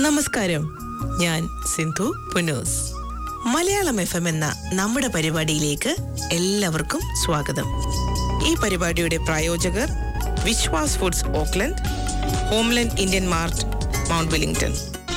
നമസ്കാരം ഞാൻ Sindhu Punnoose Malayalam F M എന്ന നമ്മുടെ പരിപാടിയിലേക്ക് എല്ലാവർക്കും സ്വാഗതം ഈ പരിപാടിയുടെ പ്രായോജകർ Vishwas foods Auckland Homeland Indian mart Mount Wellington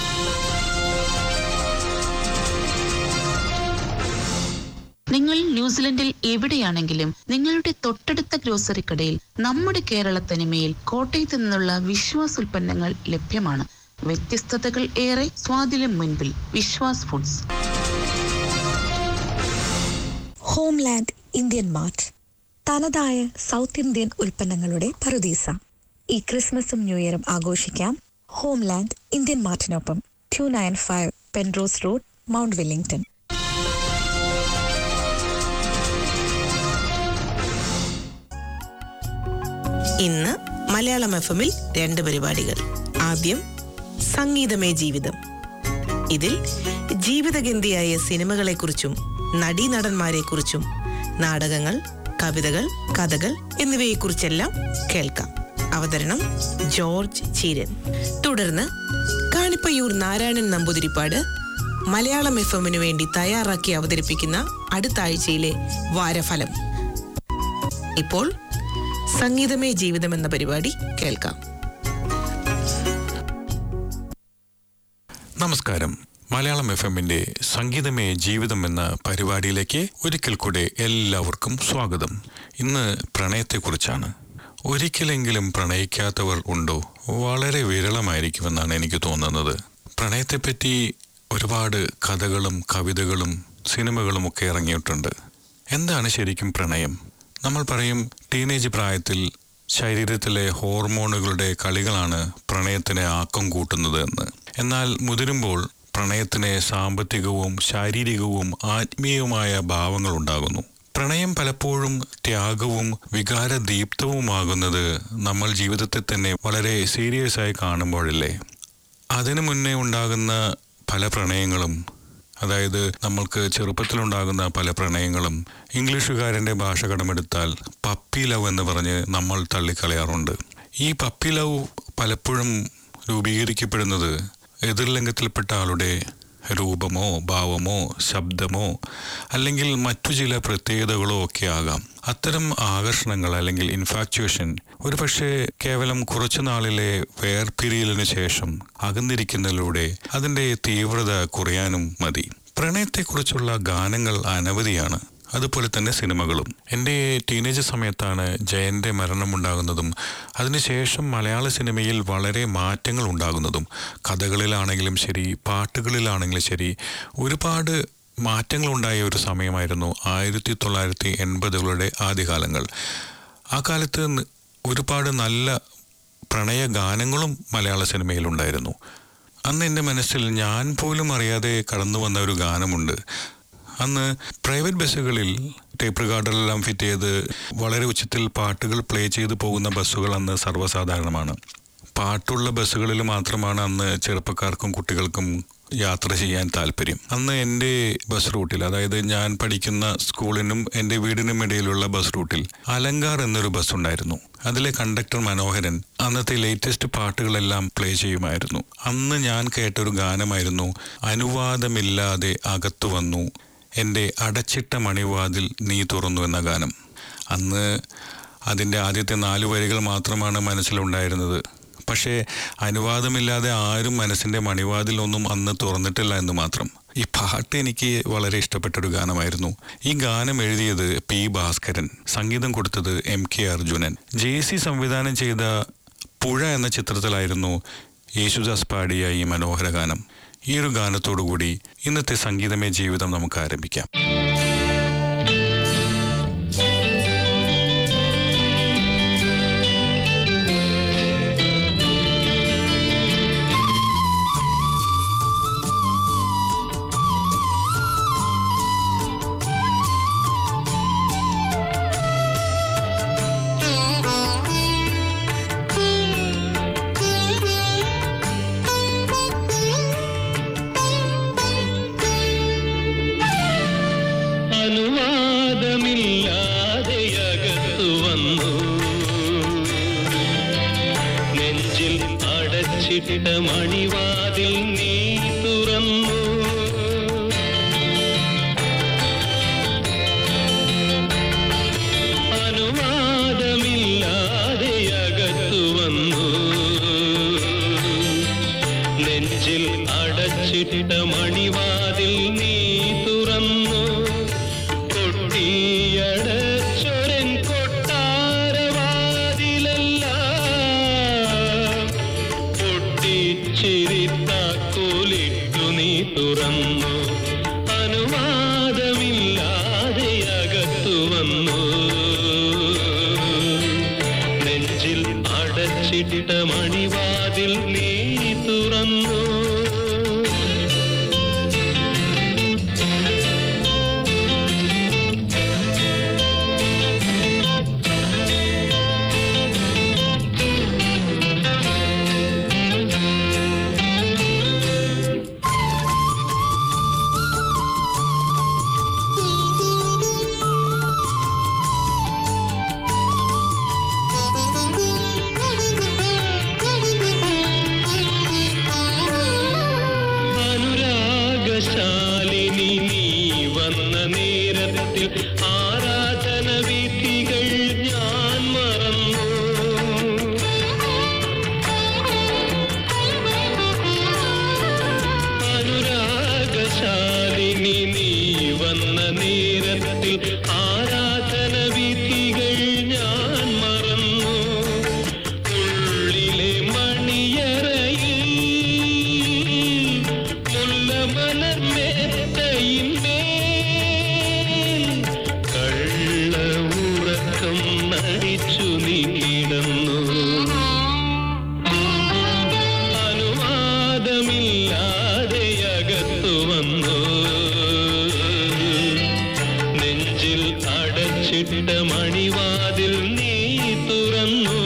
നിങ്ങൾ ന്യൂസിലൻഡിൽ എവിടെയാണെങ്കിലും നിങ്ങളുടെ തൊട്ടടുത്ത ഗ്രോസറി കടയിൽ നമ്മുടെ കേരള തനിമയിൽ കോട്ടയത്ത് നിന്നുള്ള വിശ്വാസ് ഉൽപ്പന്നങ്ങൾ ലഭ്യമാണ് വ്യത്യസ്തതകൾ ഏറെ സ്വാതിലും മുൻപിൽ Vishwas foods Homeland Indian mart തനതായ സൗത്ത് ഇന്ത്യൻ ഉൽപ്പന്നങ്ങളുടെ പറുദീസ ഈ ക്രിസ്മസും ന്യൂ ഇയറും ആഘോഷിക്കാം ഹോംലാൻഡ് ഇന്ത്യൻ മാർട്ടിനൊപ്പം two nine five Penrose road Mount Wellington ഇന്ന് മലയാളം എഫ് എമ്മിൽ രണ്ട് പരിപാടികൾ ആദ്യം സംഗീതമേ ജീവിതം ഇതിൽ ജീവിതഗന്ധിയായ സിനിമകളെക്കുറിച്ചും നടീനടന്മാരെക്കുറിച്ചും നാടകങ്ങൾ കവിതകൾ കഥകൾ എന്നിവയെക്കുറിച്ചെല്ലാം കേൾക്കാം അവതരണം ജോർജ് ചീരൻ തുടർന്ന് കാണിപ്പയ്യൂർ നാരായണൻ നമ്പൂതിരിപ്പാട് മലയാളം എഫ് എമ്മിനു വേണ്ടി തയ്യാറാക്കി അവതരിപ്പിക്കുന്ന അടുത്ത ആഴ്ചയിലെ വാരഫലം ഇപ്പോൾ സംഗീതമേ ജീവിതം എന്ന പരിപാടി കേൾക്കാം നമസ്കാരം മലയാളം എഫ് എമ്മിന്റെ സംഗീതമേ ജീവിതം എന്ന പരിപാടിയിലേക്ക് ഒരിക്കൽ കൂടെ എല്ലാവർക്കും സ്വാഗതം ഇന്ന് പ്രണയത്തെക്കുറിച്ചാണ് ഒരിക്കലെങ്കിലും പ്രണയിക്കാത്തവർ ഉണ്ടോ വളരെ വിരളമായിരിക്കുമെന്നാണ് എനിക്ക് തോന്നുന്നത് പ്രണയത്തെപ്പറ്റി ഒരുപാട് കഥകളും കവിതകളും സിനിമകളും ഒക്കെ ഇറങ്ങിയിട്ടുണ്ട് എന്താണ് ശരിക്കും പ്രണയം നമ്മൾ പറയും ടീനേജ് പ്രായത്തിൽ ശരീരത്തിലെ ഹോർമോണുകളുടെ കളികളാണ് പ്രണയത്തിന് ആക്കം കൂട്ടുന്നത് എന്ന് എന്നാൽ മുതിരുമ്പോൾ പ്രണയത്തിന് സാമ്പത്തികവും ശാരീരികവും ആത്മീയവുമായ ഭാവങ്ങൾ ഉണ്ടാകുന്നു പ്രണയം പലപ്പോഴും ത്യാഗവും വികാരദീപ്തവുമാകുന്നത് നമ്മൾ ജീവിതത്തെ തന്നെ വളരെ സീരിയസ് ആയി കാണുമ്പോഴല്ലേ അതിനു മുന്നേ ഉണ്ടാകുന്ന പല പ്രണയങ്ങളും അതായത് നമ്മൾക്ക് ചെറുപ്പത്തിലുണ്ടാകുന്ന പല പ്രണയങ്ങളും ഇംഗ്ലീഷുകാരൻ്റെ ഭാഷ കടമെടുത്താൽ പപ്പി ലവ് എന്ന് പറഞ്ഞ് നമ്മൾ തള്ളിക്കളയാറുണ്ട് ഈ പപ്പി ലവ് പലപ്പോഴും രൂപീകരിക്കപ്പെടുന്നത് എതിർലിംഗത്തിൽപ്പെട്ട ആളുടെ രൂപമോ ഭാവമോ ശബ്ദമോ അല്ലെങ്കിൽ മറ്റു ചില പ്രത്യേകതകളോ ഒക്കെ ആകാം അത്തരം ആകർഷണങ്ങൾ അല്ലെങ്കിൽ ഇൻഫാക്ച്വേഷൻ ഒരു പക്ഷേ കേവലം കുറച്ചു നാളിലെ വേർപിരിയലിനു ശേഷം അകന്നിരിക്കുന്നതിലൂടെ അതിൻ്റെ തീവ്രത കുറയാനും മതി പ്രണയത്തെക്കുറിച്ചുള്ള ഗാനങ്ങൾ അനവധിയാണ് അതുപോലെ തന്നെ സിനിമകളും എൻ്റെ ടീനേജ് സമയത്താണ് ജയന്റെ മരണമുണ്ടാകുന്നതും അതിനുശേഷം മലയാള സിനിമയിൽ വളരെ മാറ്റങ്ങൾ ഉണ്ടാകുന്നതും കഥകളിലാണെങ്കിലും ശരി പാട്ടുകളിലാണെങ്കിലും ശരി ഒരുപാട് മാറ്റങ്ങളുണ്ടായ ഒരു സമയമായിരുന്നു ആയിരത്തി തൊള്ളായിരത്തി എൺപതുകളുടെ ആദ്യകാലങ്ങൾ ആ കാലത്ത് ന- ഒരുപാട് നല്ല പ്രണയ ഗാനങ്ങളും മലയാള സിനിമയിലുണ്ടായിരുന്നു അന്ന് എൻ്റെ മനസ്സിൽ ഞാൻ പോലും അറിയാതെ കടന്നു വന്ന ഒരു ഗാനമുണ്ട് അന്ന് പ്രൈവറ്റ് ബസ്സുകളിൽ ടേപ്പ് റിക്കാർഡറെല്ലാം ഫിറ്റ് ചെയ്ത് വളരെ ഉച്ചത്തിൽ പാട്ടുകൾ പ്ലേ ചെയ്ത് പോകുന്ന ബസ്സുകൾ അന്ന് സർവ്വസാധാരണമാണ് പാട്ടുള്ള ബസ്സുകളിൽ മാത്രമാണ് അന്ന് ചെറുപ്പക്കാർക്കും കുട്ടികൾക്കും യാത്ര ചെയ്യാൻ താല്പര്യം അന്ന് എൻ്റെ ബസ് റൂട്ടിൽ അതായത് ഞാൻ പഠിക്കുന്ന സ്കൂളിനും എൻ്റെ വീടിനും ഇടയിലുള്ള ബസ് റൂട്ടിൽ അലങ്കാർ എന്നൊരു ബസ് ഉണ്ടായിരുന്നു അതിലെ കണ്ടക്ടർ മനോഹരൻ അന്നത്തെ ലേറ്റസ്റ്റ് പാട്ടുകളെല്ലാം പ്ലേ ചെയ്യുമായിരുന്നു അന്ന് ഞാൻ കേട്ടൊരു ഗാനമായിരുന്നു അനുവാദമില്ലാതെ അകത്തു വന്നു എൻ്റെ അടച്ചിട്ട മണിവാതിൽ നീ തുറന്നു എന്ന ഗാനം അന്ന് അതിൻ്റെ ആദ്യത്തെ നാല് വരികൾ മാത്രമാണ് മനസ്സിലുണ്ടായിരുന്നത് പക്ഷേ അനുവാദമില്ലാതെ ആരും മനസ്സിൻ്റെ മണിവാതിൽ ഒന്നും അന്ന് തുറന്നിട്ടില്ല എന്ന് മാത്രം ഈ പാട്ട് എനിക്ക് വളരെ ഇഷ്ടപ്പെട്ട ഒരു ഗാനമായിരുന്നു ഈ ഗാനം എഴുതിയത് പി ഭാസ്കരൻ സംഗീതം കൊടുത്തത് M K Arjunan J C സംവിധാനം ചെയ്ത പുഴ എന്ന ചിത്രത്തിലായിരുന്നു യേശുദാസ് പാടിയ ഈ മനോഹര ഗാനം ഈ ഒരു ഗാനത്തോടുകൂടി ഇന്നത്തെ സംഗീതമേ ജീവിതം നമുക്ക് ആരംഭിക്കാം അനുവാദമില്ലാതെ അകത്തു വന്നു നെഞ്ചിൽ അടച്ചിട്ട മണിവാതിൽ നീ ശാലിനി നീ വന്ന നേരത്തിൽ ആരാധന വിധികൾ ഞാൻ മറന്നു അനുരാഗശാലിനി നീ വന്ന നേരത്തിൽ ആരാധന വിധികൾ ഞാൻ മറന്നു ഉള്ളിലെ മണിയറയിൽ മുല്ലമലർമേത്തയിന്മേൽ കള്ള ഉറക്കം നടിച്ചു നീ കിടന്നു അനുവാദമില്ലാതെ അകത്തു വന്നു നെഞ്ചിൽ അടച്ചിട്ട മണിവാതിൽ നീ തുറന്നു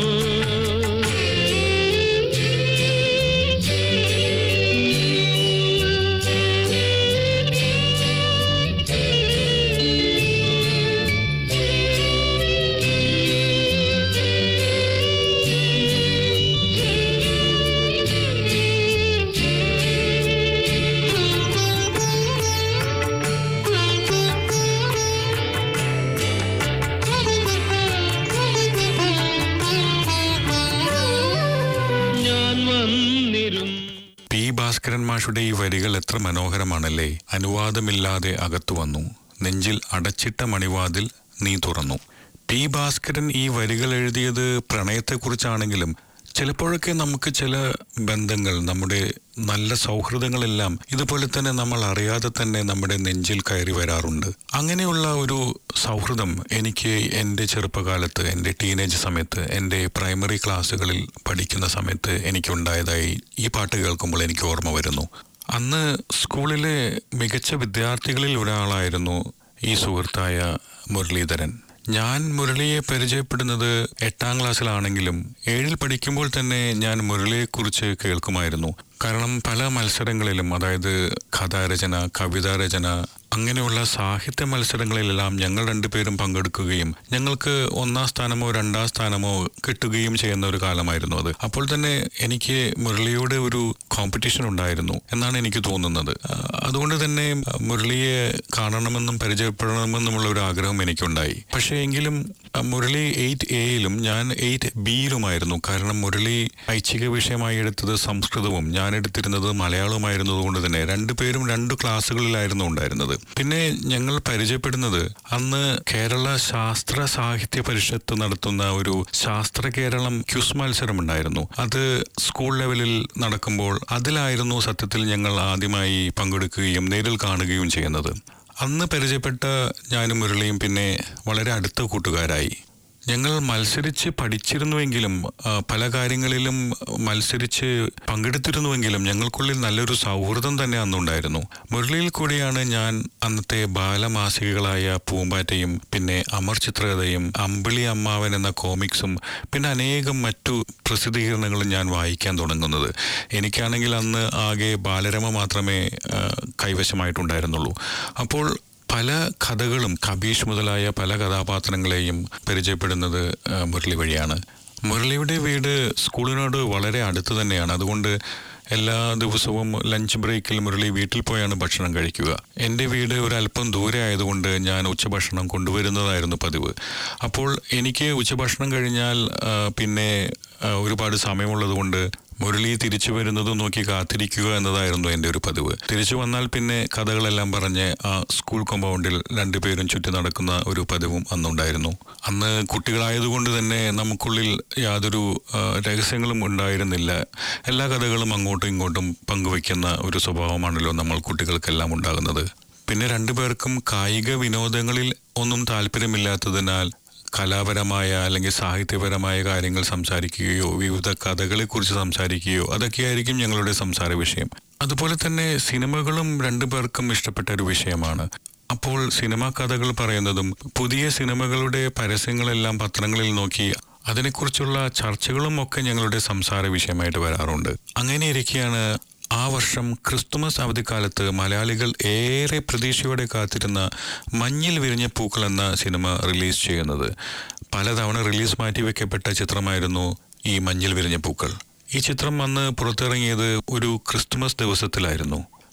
ഞാൻ വന്നിരുന്നു പി ഭാസ്കരൻ മാഷുടെ ഈ വരികൾ എത്ര മനോഹരമാണല്ലേ അനുവാദമില്ലാതെ അകത്തു വന്നു നെഞ്ചിൽ അടച്ചിട്ട മണിവാതിൽ നീ തുറന്നു പി ഭാസ്കരൻ ഈ വരികൾ എഴുതിയത് പ്രണയത്തെക്കുറിച്ചാണെങ്കിലും ചിലപ്പോഴൊക്കെ നമുക്ക് ചില ബന്ധങ്ങൾ നമ്മുടെ നല്ല സൗഹൃദങ്ങളെല്ലാം ഇതുപോലെ തന്നെ നമ്മൾ അറിയാതെ തന്നെ നമ്മുടെ നെഞ്ചിൽ കയറി വരാറുണ്ട് അങ്ങനെയുള്ള ഒരു സൗഹൃദം എനിക്ക് എൻ്റെ ചെറുപ്പകാലത്ത് എൻ്റെ ടീനേജ് സമയത്ത് എൻ്റെ പ്രൈമറി ക്ലാസ്സുകളിൽ പഠിക്കുന്ന സമയത്ത് എനിക്കുണ്ടായതായി ഈ പാട്ട് കേൾക്കുമ്പോൾ എനിക്ക് ഓർമ്മ വരുന്നു അന്ന് സ്കൂളിലെ മികച്ച വിദ്യാർത്ഥികളിൽ ഒരാളായിരുന്നു ഈ സുഹൃത്തായ മുരളീധരൻ ഞാൻ മുരളിയെ പരിചയപ്പെടുന്നത് എട്ടാം ക്ലാസ്സിലാണെങ്കിലും ഏഴിൽ പഠിക്കുമ്പോൾ തന്നെ ഞാൻ മുരളിയെക്കുറിച്ച് കേൾക്കുമായിരുന്നു കാരണം പല മത്സരങ്ങളിലും അതായത് കഥാരചന കവിതാരചന അങ്ങനെയുള്ള സാഹിത്യ മത്സരങ്ങളിലെല്ലാം ഞങ്ങൾ രണ്ടുപേരും പങ്കെടുക്കുകയും ഞങ്ങൾക്ക് ഒന്നാം സ്ഥാനമോ രണ്ടാം സ്ഥാനമോ കിട്ടുകയും ചെയ്യുന്ന ഒരു കാലമായിരുന്നു അത് അപ്പോൾ തന്നെ എനിക്ക് മുരളിയുടെ ഒരു കോമ്പറ്റീഷൻ ഉണ്ടായിരുന്നു എന്നാണ് എനിക്ക് തോന്നുന്നത് ആ, അതുകൊണ്ട് തന്നെ ആ, മുരളിയെ കാണണമെന്നും പരിചയപ്പെടണമെന്നുമുള്ള ഒരു ആഗ്രഹം എനിക്കുണ്ടായി പക്ഷേ എങ്കിലും ആ, മുരളി എയ്റ്റ് എയിലും ഞാൻ എയ്റ്റ് ബിയിലുമായിരുന്നു കാരണം മുരളി ഐച്ഛിക വിഷയമായി എടുത്തത് സംസ്കൃതവും ഞാൻ എടുത്തിരുന്നത് മലയാളവുമായിരുന്നത് കൊണ്ട് തന്നെ രണ്ടുപേരും രണ്ട് ക്ലാസ്സുകളിലായിരുന്നു ഉണ്ടായിരുന്നത് പിന്നെ ഞങ്ങൾ പരിചയപ്പെടുന്നത് അന്ന് കേരള ശാസ്ത്ര സാഹിത്യ പരിഷത്ത് നടത്തുന്ന ഒരു ശാസ്ത്ര കേരളം ക്യുസ് മത്സരം ഉണ്ടായിരുന്നു അത് സ്കൂൾ ലെവലിൽ നടക്കുമ്പോൾ അതിലായിരുന്നു സത്യത്തിൽ ഞങ്ങൾ ആദ്യമായി പങ്കെടുക്കുകയും നേരിൽ കാണുകയും ചെയ്യുന്നത് അന്ന് പരിചയപ്പെട്ട ഞാനും മുരളിയും പിന്നെ വളരെ അടുത്ത കൂട്ടുകാരായി ഞങ്ങൾ മത്സരിച്ച് പഠിച്ചിരുന്നുവെങ്കിലും ആ, പല കാര്യങ്ങളിലും മത്സരിച്ച് പങ്കെടുത്തിരുന്നുവെങ്കിലും ഞങ്ങൾക്കുള്ളിൽ നല്ലൊരു സൗഹൃദം തന്നെ അന്നുണ്ടായിരുന്നു മുരളിയിൽ കൂടിയാണ് ഞാൻ അന്നത്തെ ബാലമാസികകളായ പൂമ്പാറ്റയും പിന്നെ അമർ ചിത്രകഥയും അമ്പിളി അമ്മാവൻ എന്ന കോമിക്സും പിന്നെ അനേകം മറ്റു പ്രസിദ്ധീകരണങ്ങളും ഞാൻ വായിക്കാൻ തുടങ്ങുന്നത് എനിക്കാണെങ്കിൽ അന്ന് ആകെ ബാലരമ മാത്രമേ ആ, കൈവശമായിട്ടുണ്ടായിരുന്നുള്ളൂ അപ്പോൾ പല കഥകളും കബീഷ് മുതലായ പല കഥാപാത്രങ്ങളെയും പരിചയപ്പെടുന്നത് ആ, മുരളി വഴിയാണ് മുരളിയുടെ വീട് സ്കൂളിനോട് വളരെ അടുത്ത് തന്നെയാണ് അതുകൊണ്ട് എല്ലാ ദിവസവും ലഞ്ച് ബ്രേക്കിൽ മുരളി വീട്ടിൽ പോയാണ് ഭക്ഷണം കഴിക്കുക എൻ്റെ വീട് ഒരല്പം ദൂരെ ആയതുകൊണ്ട് ഞാൻ ഉച്ചഭക്ഷണം കൊണ്ടുവരുന്നതായിരുന്നു പതിവ് അപ്പോൾ എനിക്ക് ഉച്ചഭക്ഷണം കഴിഞ്ഞാൽ ആ, പിന്നെ ആ, ഒരുപാട് സമയമുള്ളത് കൊണ്ട് മുരളി തിരിച്ചു വരുന്നത് നോക്കി കാത്തിരിക്കുക എന്നതായിരുന്നു എൻ്റെ ഒരു പതിവ് തിരിച്ചു വന്നാൽ പിന്നെ കഥകളെല്ലാം പറഞ്ഞ് ആ സ്കൂൾ കോമ്പൗണ്ടിൽ രണ്ടുപേരും ചുറ്റി നടക്കുന്ന ഒരു പതിവും അന്നുണ്ടായിരുന്നു അന്ന് കുട്ടികളായതുകൊണ്ട് തന്നെ നമുക്കുള്ളിൽ യാതൊരു ആ, രഹസ്യങ്ങളും ഉണ്ടായിരുന്നില്ല എല്ലാ കഥകളും അങ്ങോട്ടും ഇങ്ങോട്ടും പങ്കുവയ്ക്കുന്ന ഒരു സ്വഭാവമാണല്ലോ നമ്മൾ കുട്ടികൾക്കെല്ലാം ഉണ്ടാകുന്നത് പിന്നെ രണ്ടുപേർക്കും കായിക വിനോദങ്ങളിൽ ഒന്നും താല്പര്യമില്ലാത്തതിനാൽ കലാപരമായ അല്ലെങ്കിൽ സാഹിത്യപരമായ കാര്യങ്ങൾ സംസാരിക്കുകയോ വിവിധ കഥകളെക്കുറിച്ച് സംസാരിക്കുകയോ അതൊക്കെയായിരിക്കും ഞങ്ങളുടെ സംസാര വിഷയം അതുപോലെ തന്നെ സിനിമകളും രണ്ടുപേർക്കും ഇഷ്ടപ്പെട്ട ഒരു വിഷയമാണ് അപ്പോൾ സിനിമാ കഥകൾ പറയുന്നതും പുതിയ സിനിമകളുടെ പരസ്യങ്ങളെല്ലാം പത്രങ്ങളിൽ നോക്കി അതിനെക്കുറിച്ചുള്ള ചർച്ചകളും ഒക്കെ ഞങ്ങളുടെ സംസാര വിഷയമായിട്ട് വരാറുണ്ട് അങ്ങനെ ഇരിക്കെയാണ് ആ വർഷം ക്രിസ്തുമസ് അവധിക്കാലത്ത് മലയാളികൾ ഏറെ പ്രതീക്ഷയോടെ കാത്തിരുന്ന മഞ്ഞിൽ വിരിഞ്ഞ പൂക്കൾ എന്ന സിനിമ റിലീസ് ചെയ്യുന്നത് പലതവണ റിലീസ് മാറ്റിവെക്കപ്പെട്ട ചിത്രമായിരുന്നു ഈ മഞ്ഞിൽ വിരിഞ്ഞ പൂക്കൾ ഈ ചിത്രം അന്ന് പുറത്തിറങ്ങിയത് ഒരു ക്രിസ്തുമസ് ദിവസത്തിലായിരുന്നു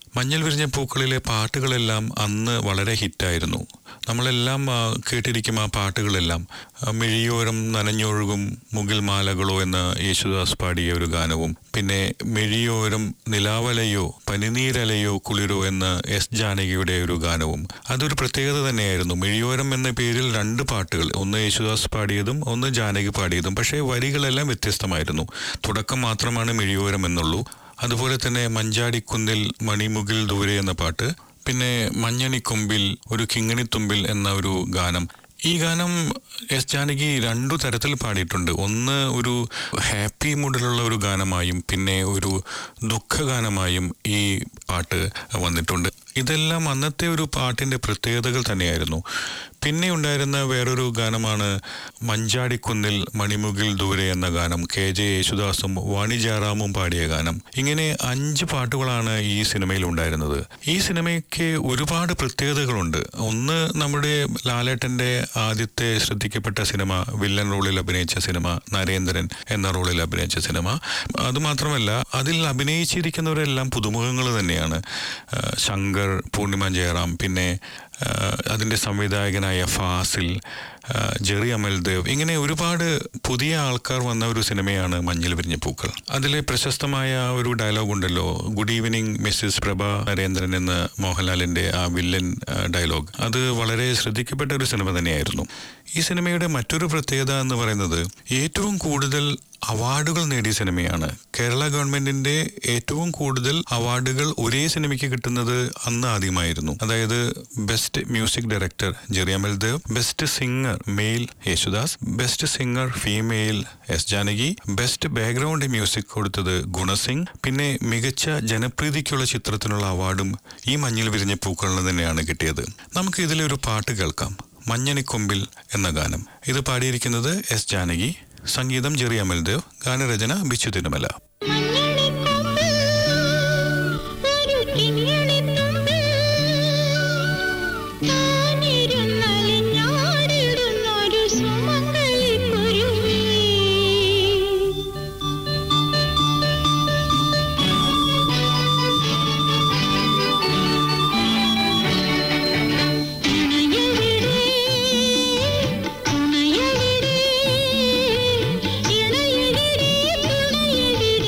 മഞ്ഞൾ വിരിഞ്ഞ പൂക്കളിലെ പാട്ടുകളെല്ലാം അന്ന് വളരെ ഹിറ്റായിരുന്നു നമ്മളെല്ലാം ആ, കേട്ടിരിക്കും ആ പാട്ടുകളെല്ലാം ആ, മിഴിയോരം നനഞ്ഞൊഴുകും മുകിൽ മാലകളോ എന്ന യേശുദാസ് പാടിയ ഒരു ഗാനവും പിന്നെ മിഴിയോരം നിലാവലയോ പനിനീരലയോ കുളിരോ എന്ന എസ് ജാനകിയുടെ ഒരു ഗാനവും അതൊരു പ്രത്യേകത തന്നെയായിരുന്നു മിഴിയോരം എന്ന പേരിൽ രണ്ട് പാട്ടുകൾ ഒന്ന് യേശുദാസ് പാടിയതും ഒന്ന് ജാനകി പാടിയതും പക്ഷേ വരികളെല്ലാം വ്യത്യസ്തമായിരുന്നു തുടക്കം മാത്രമാണ് മിഴിയോരം എന്നുള്ളൂ അതുപോലെ തന്നെ മഞ്ചാടിക്കുന്നിൽ മണിമുകിൽ ദൂരെ എന്ന പാട്ട് പിന്നെ മഞ്ഞണിക്കൊമ്പിൽ ഒരു കിങ്ങിണിത്തുമ്പിൽ എന്ന ഒരു ഗാനം ഈ ഗാനം എസ് ജാനകി രണ്ടു തരത്തിൽ പാടിയിട്ടുണ്ട് ഒന്ന് ഒരു ഹാപ്പി മൂഡിലുള്ള ഒരു ഗാനമായും പിന്നെ ഒരു ദുഃഖഗാനമായും ഈ പാട്ട് വന്നിട്ടുണ്ട് ഇതെല്ലാം അന്നത്തെ ഒരു പാട്ടിന്റെ പ്രത്യേകതകൾ തന്നെയായിരുന്നു പിന്നെ ഉണ്ടായിരുന്ന വേറൊരു ഗാനമാണ് മഞ്ചാടിക്കുന്നിൽ മണിമുകിൽ ദൂരെ എന്ന ഗാനം കെ ജെ യേശുദാസും വാണി ജയറാമും പാടിയ ഗാനം ഇങ്ങനെ അഞ്ച് പാട്ടുകളാണ് ഈ സിനിമയിൽ ഉണ്ടായിരുന്നത് ഈ സിനിമയ്ക്ക് ഒരുപാട് പ്രത്യേകതകളുണ്ട് ഒന്ന് നമ്മുടെ ലാലേട്ടന്റെ ആദ്യത്തെ ശ്രദ്ധിക്കപ്പെട്ട സിനിമ വില്ലൻ റോളിൽ അഭിനയിച്ച സിനിമ നരേന്ദ്രൻ എന്ന റോളിൽ അഭിനയിച്ച സിനിമ അതുമാത്രമല്ല അതിൽ അഭിനയിച്ചിരിക്കുന്നവരെല്ലാം പുതുമുഖങ്ങൾ തന്നെയാണ് ആ, ശങ്കർ പൂർണിമ ജയറാം പിന്നെ ആ, അതിൻ്റെ സംവിധായകനായ ഫാസിൽ ആ, ജെറി അമൽദേവ് ഇങ്ങനെ ഒരുപാട് പുതിയ ആൾക്കാർ വന്ന ഒരു സിനിമയാണ് മഞ്ഞൾ വിരിഞ്ഞ പൂക്കൾ അതിലെ പ്രശസ്തമായ ഒരു ഡയലോഗ് ഉണ്ടല്ലോ good evening Mrs Prabha Narendran എന്ന മോഹൻലാലിന്റെ ആ വില്ലൻ ആ, ഡയലോഗ് അത് വളരെ ശ്രദ്ധിക്കപ്പെട്ട ഒരു സിനിമ തന്നെയായിരുന്നു ഈ സിനിമയുടെ മറ്റൊരു പ്രത്യേകത എന്ന് പറയുന്നത് ഏറ്റവും കൂടുതൽ അവാർഡുകൾ നേടിയ സിനിമയാണ് കേരള ഗവൺമെന്റിന്റെ ഏറ്റവും കൂടുതൽ അവാർഡുകൾ ഒരേ സിനിമയ്ക്ക് കിട്ടുന്നത് അന്ന് ആദ്യമായിരുന്നു അതായത് best music director Jerry Amal Dev best singer male Yesudas best singer female S Janaki best background music കൊടുത്തത് ഗുണസിംഗ് പിന്നെ മികച്ച ജനപ്രീതിക്കുള്ള ചിത്രത്തിനുള്ള അവാർഡും ഈ മഞ്ഞിൽ വിരിഞ്ഞ പൂക്കളിൽ തന്നെയാണ് കിട്ടിയത് നമുക്ക് ഇതിലെ ഒരു പാട്ട് കേൾക്കാം മഞ്ഞണിക്കൊമ്പിൽ എന്ന ഗാനം ഇത് പാടിയിരിക്കുന്നത് എസ് ജാനകി സംഗീതം ജെറി അമൽദേവ് ഗാനരചന ബിച്ചു തിരുമല മഞ്ഞളിക്കൊമ്പിൽ ഒരു കിങ്ങിണിത്തുമ്പിൽ താനിരുന്നലിഞ്ഞാടിടുന്നൊരു സുമംഗലിക്കുരുവി. ഇണയവിടെ, തുണയവിടെ, ഇണയവിടെ, തുണയവിടെ,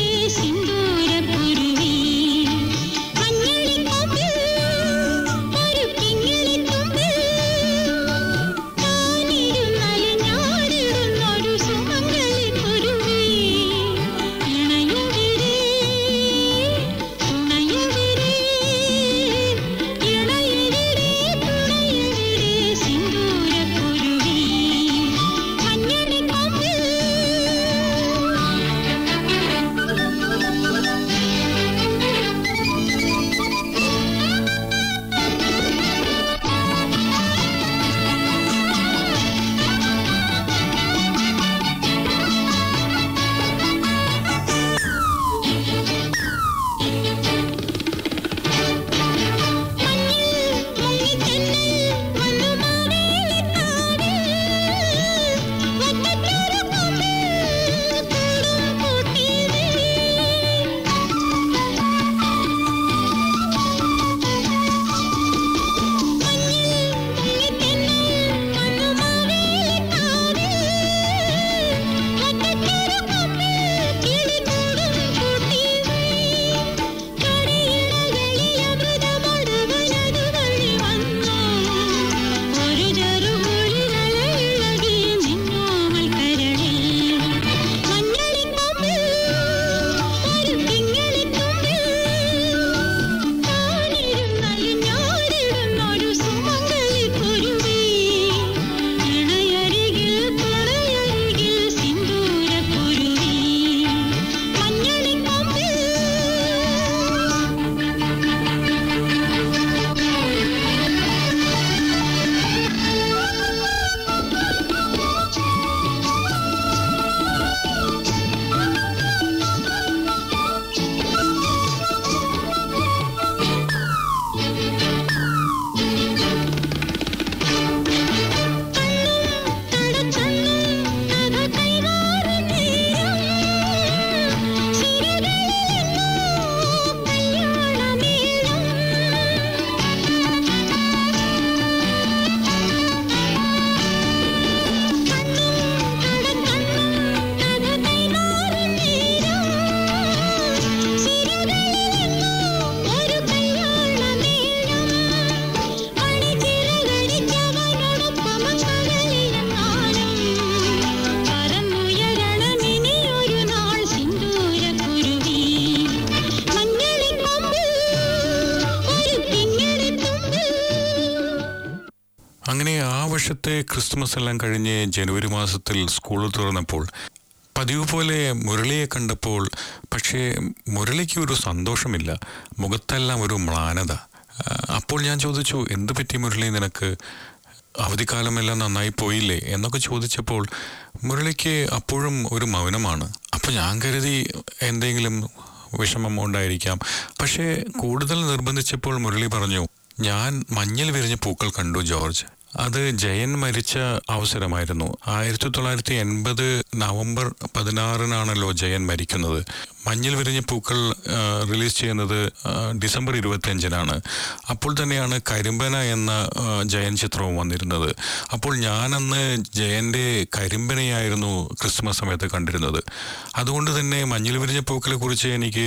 അങ്ങനെ ആ വർഷത്തെ ക്രിസ്മസ് എല്ലാം കഴിഞ്ഞ് ജനുവരി മാസത്തിൽ സ്കൂൾ തുറന്നപ്പോൾ പതിവ് പോലെ മുരളിയെ കണ്ടപ്പോൾ പക്ഷേ മുരളിക്ക് ഒരു സന്തോഷമില്ല മുഖത്തെല്ലാം ഒരു മ്ലാനത ആ, അപ്പോൾ ഞാൻ ചോദിച്ചു എന്ത് പറ്റി മുരളി നിനക്ക് അവധിക്കാലമെല്ലാം നന്നായി പോയില്ലേ എന്നൊക്കെ ചോദിച്ചപ്പോൾ മുരളിക്ക് അപ്പോഴും ഒരു മൗനമാണ് അപ്പോൾ ഞാൻ കരുതി എന്തെങ്കിലും വിഷമം ഉണ്ടായിരിക്കാം പക്ഷേ കൂടുതൽ നിർബന്ധിച്ചപ്പോൾ മുരളി പറഞ്ഞു ഞാൻ മഞ്ഞൾ വിരിഞ്ഞ പൂക്കൾ കണ്ടു ജോർജ് അത് ജയൻ മരിച്ച അവസരമായിരുന്നു ആയിരത്തി തൊള്ളായിരത്തി എൺപത് നവംബർ പതിനാറിനാണല്ലോ ജയൻ മരിക്കുന്നത് മഞ്ഞൾ വിരിഞ്ഞ പൂക്കൾ ആ, റിലീസ് ചെയ്യുന്നത് ആ, ഡിസംബർ ഇരുപത്തിയഞ്ചിനാണ് അപ്പോൾ തന്നെയാണ് കരിമ്പന എന്ന ആ, ജയൻ ചിത്രവും വന്നിരുന്നത് അപ്പോൾ ഞാനന്ന് ജയന്റെ കരിമ്പനയായിരുന്നു ക്രിസ്മസ് സമയത്ത് കണ്ടിരുന്നത് അതുകൊണ്ട് തന്നെ മഞ്ഞൾ വിരിഞ്ഞ പൂക്കളെ കുറിച്ച് എനിക്ക്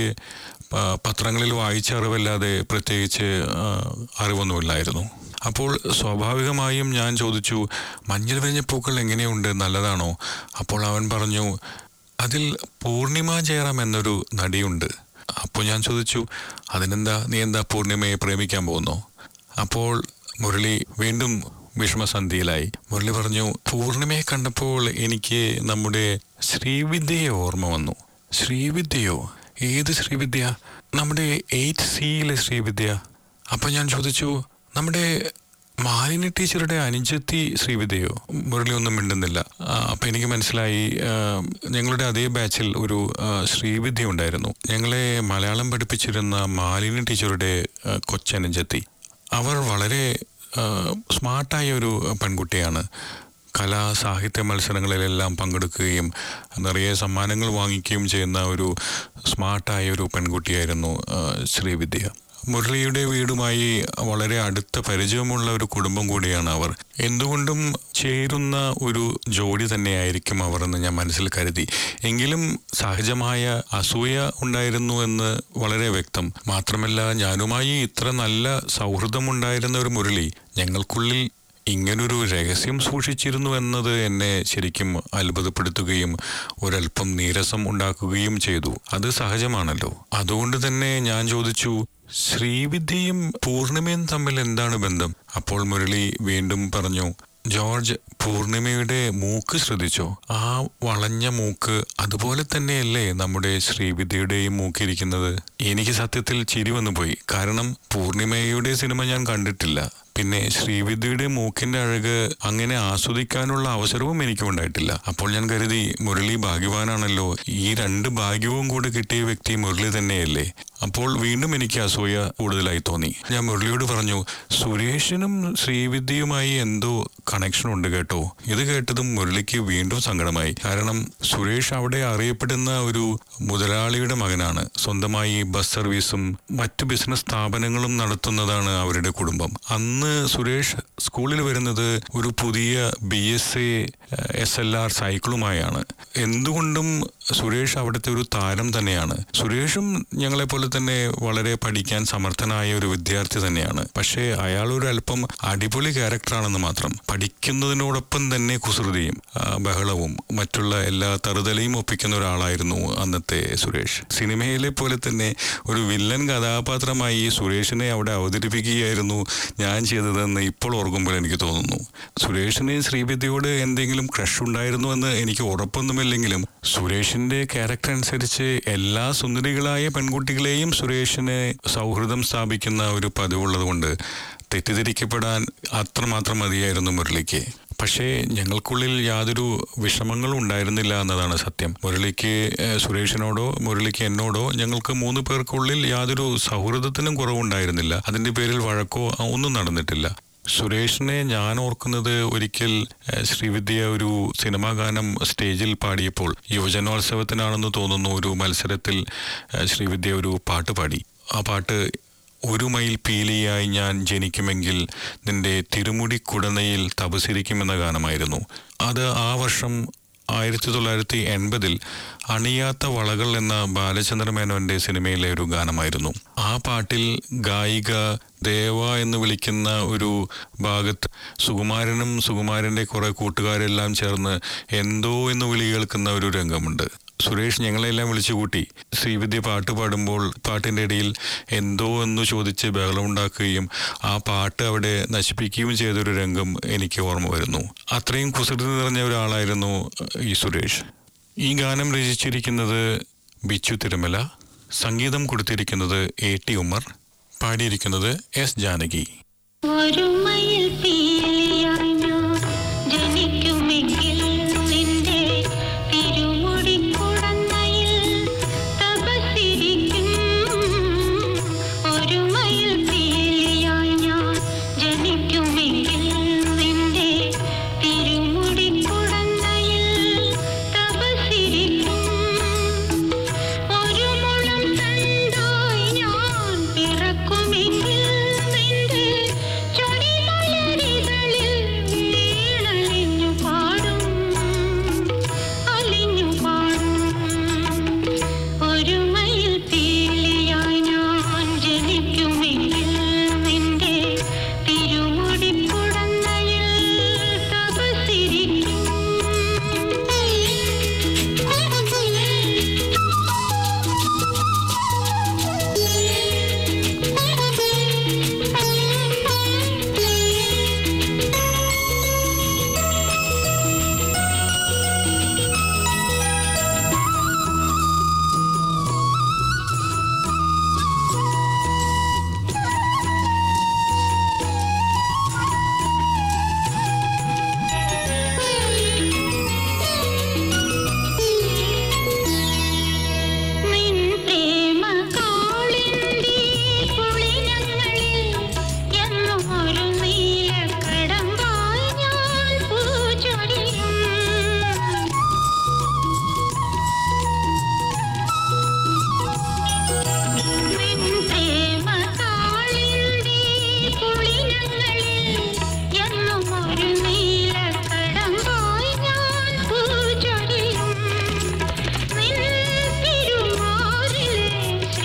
പ- പത്രങ്ങളിൽ വായിച്ച അറിവല്ലാതെ പ്രത്യേകിച്ച് ആ, അറിവൊന്നുമില്ലായിരുന്നു അപ്പോൾ സ്വാഭാവികമായും ഞാൻ ചോദിച്ചു മഞ്ഞൾ വിരിഞ്ഞ പൂക്കൾ എങ്ങനെയുണ്ട് നല്ലതാണോ അപ്പോൾ അവൻ പറഞ്ഞു അതിൽ പൂർണിമ ജയറാം എന്നൊരു നടിയുണ്ട് അപ്പോൾ ഞാൻ ചോദിച്ചു അതിനെന്താ നീ എന്താ പൂർണിമയെ പ്രേമിക്കാൻ പോകുന്നോ അപ്പോൾ മുരളി വീണ്ടും വിഷമസന്ധിയിലായി മുരളി പറഞ്ഞു പൂർണിമയെ കണ്ടപ്പോൾ എനിക്ക് നമ്മുടെ ശ്രീവിദ്യയെ ഓർമ്മ വന്നു ശ്രീവിദ്യയോ ഏത് ശ്രീവിദ്യ നമ്മുടെ എയ്റ്റ് സിയിലെ ശ്രീവിദ്യ അപ്പൊ ഞാൻ ചോദിച്ചു നമ്മുടെ മാലിനി ടീച്ചറുടെ അനുജത്തി ശ്രീവിദ്യയോ മുരളി ഒന്നും മിണ്ടുന്നില്ല ആ, അപ്പൊ എനിക്ക് മനസ്സിലായി ആ, ഞങ്ങളുടെ അതേ ബാച്ചിൽ ഒരു ആ, ശ്രീവിദ്യ ഉണ്ടായിരുന്നു ഞങ്ങളെ മലയാളം പഠിപ്പിച്ചിരുന്ന മാലിനി ടീച്ചറുടെ ആ, കൊച്ചനുജത്തി അവർ വളരെ ആ, സ്മാർട്ടായ ഒരു പെൺകുട്ടിയാണ് കലാ സാഹിത്യ മത്സരങ്ങളിലെല്ലാം പങ്കെടുക്കുകയും നിറയെ സമ്മാനങ്ങൾ വാങ്ങിക്കുകയും ചെയ്യുന്ന ഒരു സ്മാർട്ടായ ഒരു പെൺകുട്ടിയായിരുന്നു ആ, ശ്രീവിദ്യ മുരളിയുടെ വീടുമായി വളരെ അടുത്ത പരിചയമുള്ള ഒരു കുടുംബം കൂടിയാണ് അവർ എന്തുകൊണ്ടും ചേരുന്ന ഒരു ജോഡി തന്നെയായിരിക്കും അവർ എന്ന് ഞാൻ മനസ്സിൽ കരുതി എങ്കിലും സഹജമായ അസൂയ ഉണ്ടായിരുന്നു എന്ന് വളരെ വ്യക്തം മാത്രമല്ല ഞാനുമായി ഇത്ര നല്ല സൗഹൃദമുണ്ടായിരുന്ന ഒരു മുരളി ഞങ്ങൾക്കുള്ളിൽ ഇങ്ങനൊരു രഹസ്യം സൂക്ഷിച്ചിരുന്നു എന്നത് എന്നെ ശരിക്കും അത്ഭുതപ്പെടുത്തുകയും ഒരല്പം നീരസം ഉണ്ടാക്കുകയും ചെയ്തു അത് സഹജമാണല്ലോ അതുകൊണ്ട് തന്നെ ഞാൻ ചോദിച്ചു ശ്രീവിദ്യയും പൂർണിമയും തമ്മിൽ എന്താണ് ബന്ധം അപ്പോൾ മുരളി വീണ്ടും പറഞ്ഞു ജോർജ് പൂർണിമയുടെ മൂക്ക് ശ്രദ്ധിച്ചോ ആ വളഞ്ഞ മൂക്ക് അതുപോലെ തന്നെയല്ലേ നമ്മുടെ ശ്രീവിദ്യയുടെയും മൂക്കിരിക്കുന്നത് എനിക്ക് സത്യത്തിൽ ചിരി വന്നുപോയി കാരണം പൂർണിമയുടെ സിനിമ ഞാൻ കണ്ടിട്ടില്ല പിന്നെ ശ്രീവിദ്യയുടെ മൂക്കിന്റെ അഴക് അങ്ങനെ ആസ്വദിക്കാനുള്ള അവസരവും എനിക്കും ഉണ്ടായിട്ടില്ല അപ്പോൾ ഞാൻ കരുതി മുരളി ഭാഗ്യവാനാണല്ലോ ഈ രണ്ട് ഭാഗ്യവും കൂടെ കിട്ടിയ വ്യക്തി മുരളി തന്നെയല്ലേ അപ്പോൾ വീണ്ടും എനിക്ക് അസൂയ കൂടുതലായി തോന്നി ഞാൻ മുരളിയോട് പറഞ്ഞു സുരേഷിനും ശ്രീവിദ്യയുമായി എന്തോ കണക്ഷൻ ഉണ്ട് കേട്ടോ ഇത് കേട്ടതും മുരളിക്ക് വീണ്ടും സങ്കടമായി കാരണം സുരേഷ് അവിടെ അറിയപ്പെടുന്ന ഒരു മുതലാളിയുടെ മകനാണ് സ്വന്തമായി ബസ് സർവീസും മറ്റു ബിസിനസ് സ്ഥാപനങ്ങളും നടത്തുന്നതാണ് അവരുടെ കുടുംബം അന്ന് സുരേഷ് സ്കൂളിൽ വരുന്നത് ഒരു പുതിയ B S A S L R സൈക്കിളുമായാണ് എന്തുകൊണ്ടും സുരേഷ് അവിടുത്തെ ഒരു താരം തന്നെയാണ് സുരേഷും ഞങ്ങളെ പോലെ തന്നെ വളരെ പഠിക്കാൻ സമർത്ഥനായ ഒരു വിദ്യാർത്ഥി തന്നെയാണ് പക്ഷേ അയാൾ ഒരു അല്പം അടിപൊളി ക്യാരക്ടറാണെന്ന് മാത്രം പഠിക്കുന്നതിനോടൊപ്പം തന്നെ കുസൃതിയും ആ, ബഹളവും മറ്റുള്ള എല്ലാ തറുതലയും ഒപ്പിക്കുന്ന ഒരാളായിരുന്നു അന്നത്തെ സുരേഷ് സിനിമയിലെ പോലെ തന്നെ ഒരു വില്ലൻ കഥാപാത്രമായി ഈ സുരേഷിനെ അവിടെ അവതരിപ്പിക്കുകയായിരുന്നു ഞാൻ ചെയ്തതെന്ന് ഇപ്പോൾ ഓർക്കുമ്പോൾ എനിക്ക് തോന്നുന്നു സുരേഷിന് ശ്രീവിദ്യയോട് എന്തെങ്കിലും ക്രഷ് ഉണ്ടായിരുന്നു എന്ന് എനിക്ക് ഉറപ്പൊന്നുമില്ലെങ്കിലും സുരേഷിന്റെ ക്യാരക്ടർ അനുസരിച്ച് എല്ലാ സുന്ദരികളായ പെൺകുട്ടികളെയും സുരേഷിന് സൗഹൃദം സ്ഥാപിക്കുന്ന ഒരു പതിവുള്ളത് കൊണ്ട് തെറ്റിദ്ധരിക്കപ്പെടാൻ അത്രമാത്രം മതിയായിരുന്നു മുരളിക്ക് പക്ഷേ ഞങ്ങൾക്കുള്ളിൽ യാതൊരു വിഷമങ്ങളും ഉണ്ടായിരുന്നില്ല എന്നതാണ് സത്യം മുരളിക്ക് ഏഹ്, സുരേഷിനോടോ മുരളിക്ക് എന്നോടോ ഞങ്ങൾക്ക് മൂന്ന് പേർക്കുള്ളിൽ യാതൊരു സൗഹൃദത്തിനും കുറവുണ്ടായിരുന്നില്ല അതിന്റെ പേരിൽ വഴക്കോ ആ, ഒന്നും നടന്നിട്ടില്ല സുരേഷിനെ ഞാൻ ഓർക്കുന്നത് ഒരിക്കൽ ഏഹ്, ശ്രീവിദ്യ ഒരു സിനിമാ ഗാനം സ്റ്റേജിൽ പാടിയപ്പോൾ യുവജനോത്സവത്തിനാണെന്ന് തോന്നുന്നു ഒരു മത്സരത്തിൽ ഏഹ്, ശ്രീവിദ്യ ഒരു പാട്ട് പാടി ആ പാട്ട് ഒരു മൈൽ പീലിയായി ഞാൻ ജനിക്കുമെങ്കിൽ നിന്റെ തിരുമുടി കുടനയിൽ തപസിരിക്കുമെന്ന ഗാനമായിരുന്നു അത് ആ വർഷം ആയിരത്തി തൊള്ളായിരത്തി എൺപതിൽ അണിയാത്ത വളകൾ എന്ന ബാലചന്ദ്ര മേനോന്റെ സിനിമയിലെ ഒരു ഗാനമായിരുന്നു ആ പാട്ടിൽ ഗായിക ദേവ എന്ന് വിളിക്കുന്ന ഒരു ഭാഗത്ത് സുകുമാരനും സുകുമാരന്റെ കുറെ കൂട്ടുകാരെല്ലാം ചേർന്ന് എന്തോ എന്ന് വിളി കേൾക്കുന്ന ഒരു രംഗമുണ്ട് സുരേഷ് ഞങ്ങളെല്ലാം വിളിച്ചു കൂട്ടി ശ്രീവിദ്യ പാട്ട് പാടുമ്പോൾ പാട്ടിൻ്റെ ഇടയിൽ എന്തോ എന്ന് ചോദിച്ച് ബഹളമുണ്ടാക്കുകയും ആ പാട്ട് അവിടെ നശിപ്പിക്കുകയും ചെയ്തൊരു രംഗം എനിക്ക് ഓർമ്മ വരുന്നു അത്രയും കുസൃതി നിറഞ്ഞ ഒരാളായിരുന്നു ഈ സുരേഷ് ഈ ഗാനം രചിച്ചിരിക്കുന്നത് ബിച്ചു തിരുമല സംഗീതം കൊടുത്തിരിക്കുന്നത് എ ടി ഉമ്മർ പാടിയിരിക്കുന്നത് എസ് ജാനകി ഒരു മയിൽ പീലിയായി ഞാൻ ജനിക്കുമെങ്കിൽ നിന്റെ തിരുമുടിക്കുടന്നയിൽ തപസ്സിരിക്കും ഒരു മയിൽ പീലിയായി ഞാൻ ജനിക്കുമെങ്കിൽ നിന്റെ തിരുമുടിക്കുടന്നയിൽ തപസ്സിരിക്കും ഒരു മുളം തണ്ടായി ഞാൻ പിറക്കുമെങ്കിൽ നിന്റെ ചൊടിമലരികളിൽ വീണലിഞ്ഞു പാടും അലിഞ്ഞു പാടും ഒരു മയിൽ പീലിയായി ഞാൻ ജനിക്കുമെങ്കിൽ നിന്റെ തിരുമുടിക്കുടന്നയിൽ നിൻ പ്രേമ കാളിന്തി പുളിനങ്ങളിൽ എന്നും ഒരു നീലക്കടമ്പായി ഞാൻ പൂച്ചൊരിയും നിൻ പ്രേമ കാളിന്തി പുളിനങ്ങളിൽ എന്നും ഒരു നീലക്കടമ്പായി ഞാൻ പൂച്ചൊരിയും നിൻ തിരുമാറിലെ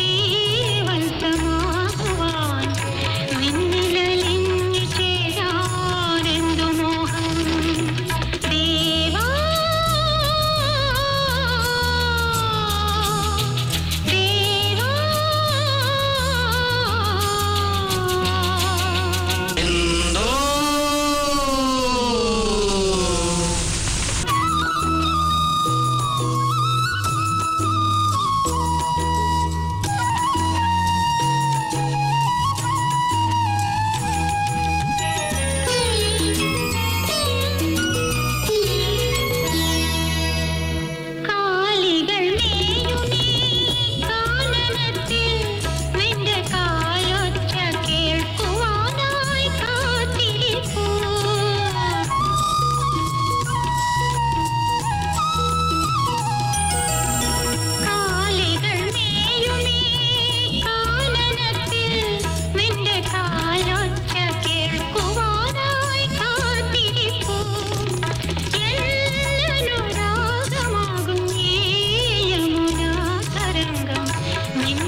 ശ്രീവത്സമാകുവാൻ നിന്നിലലിഞ്ഞു ചേരാനെന്തു മോഹം ദേവാ ദേവാ കാലികൾ മേയുമീ കാനനത്തിൽ നിന്റെ കാലൊച്ച കേൾക്കുവാനായി കാത്തിരിപ്പൂ കാലികൾ മേയുമീ കാനനത്തിൽ നിന്റെ കാലൊച്ച കേൾക്കുവാനായി കാത്തിരിപ്പൂ എന്നനുരാഗമാകും ഈ യമുനാതരംഗം നിൻ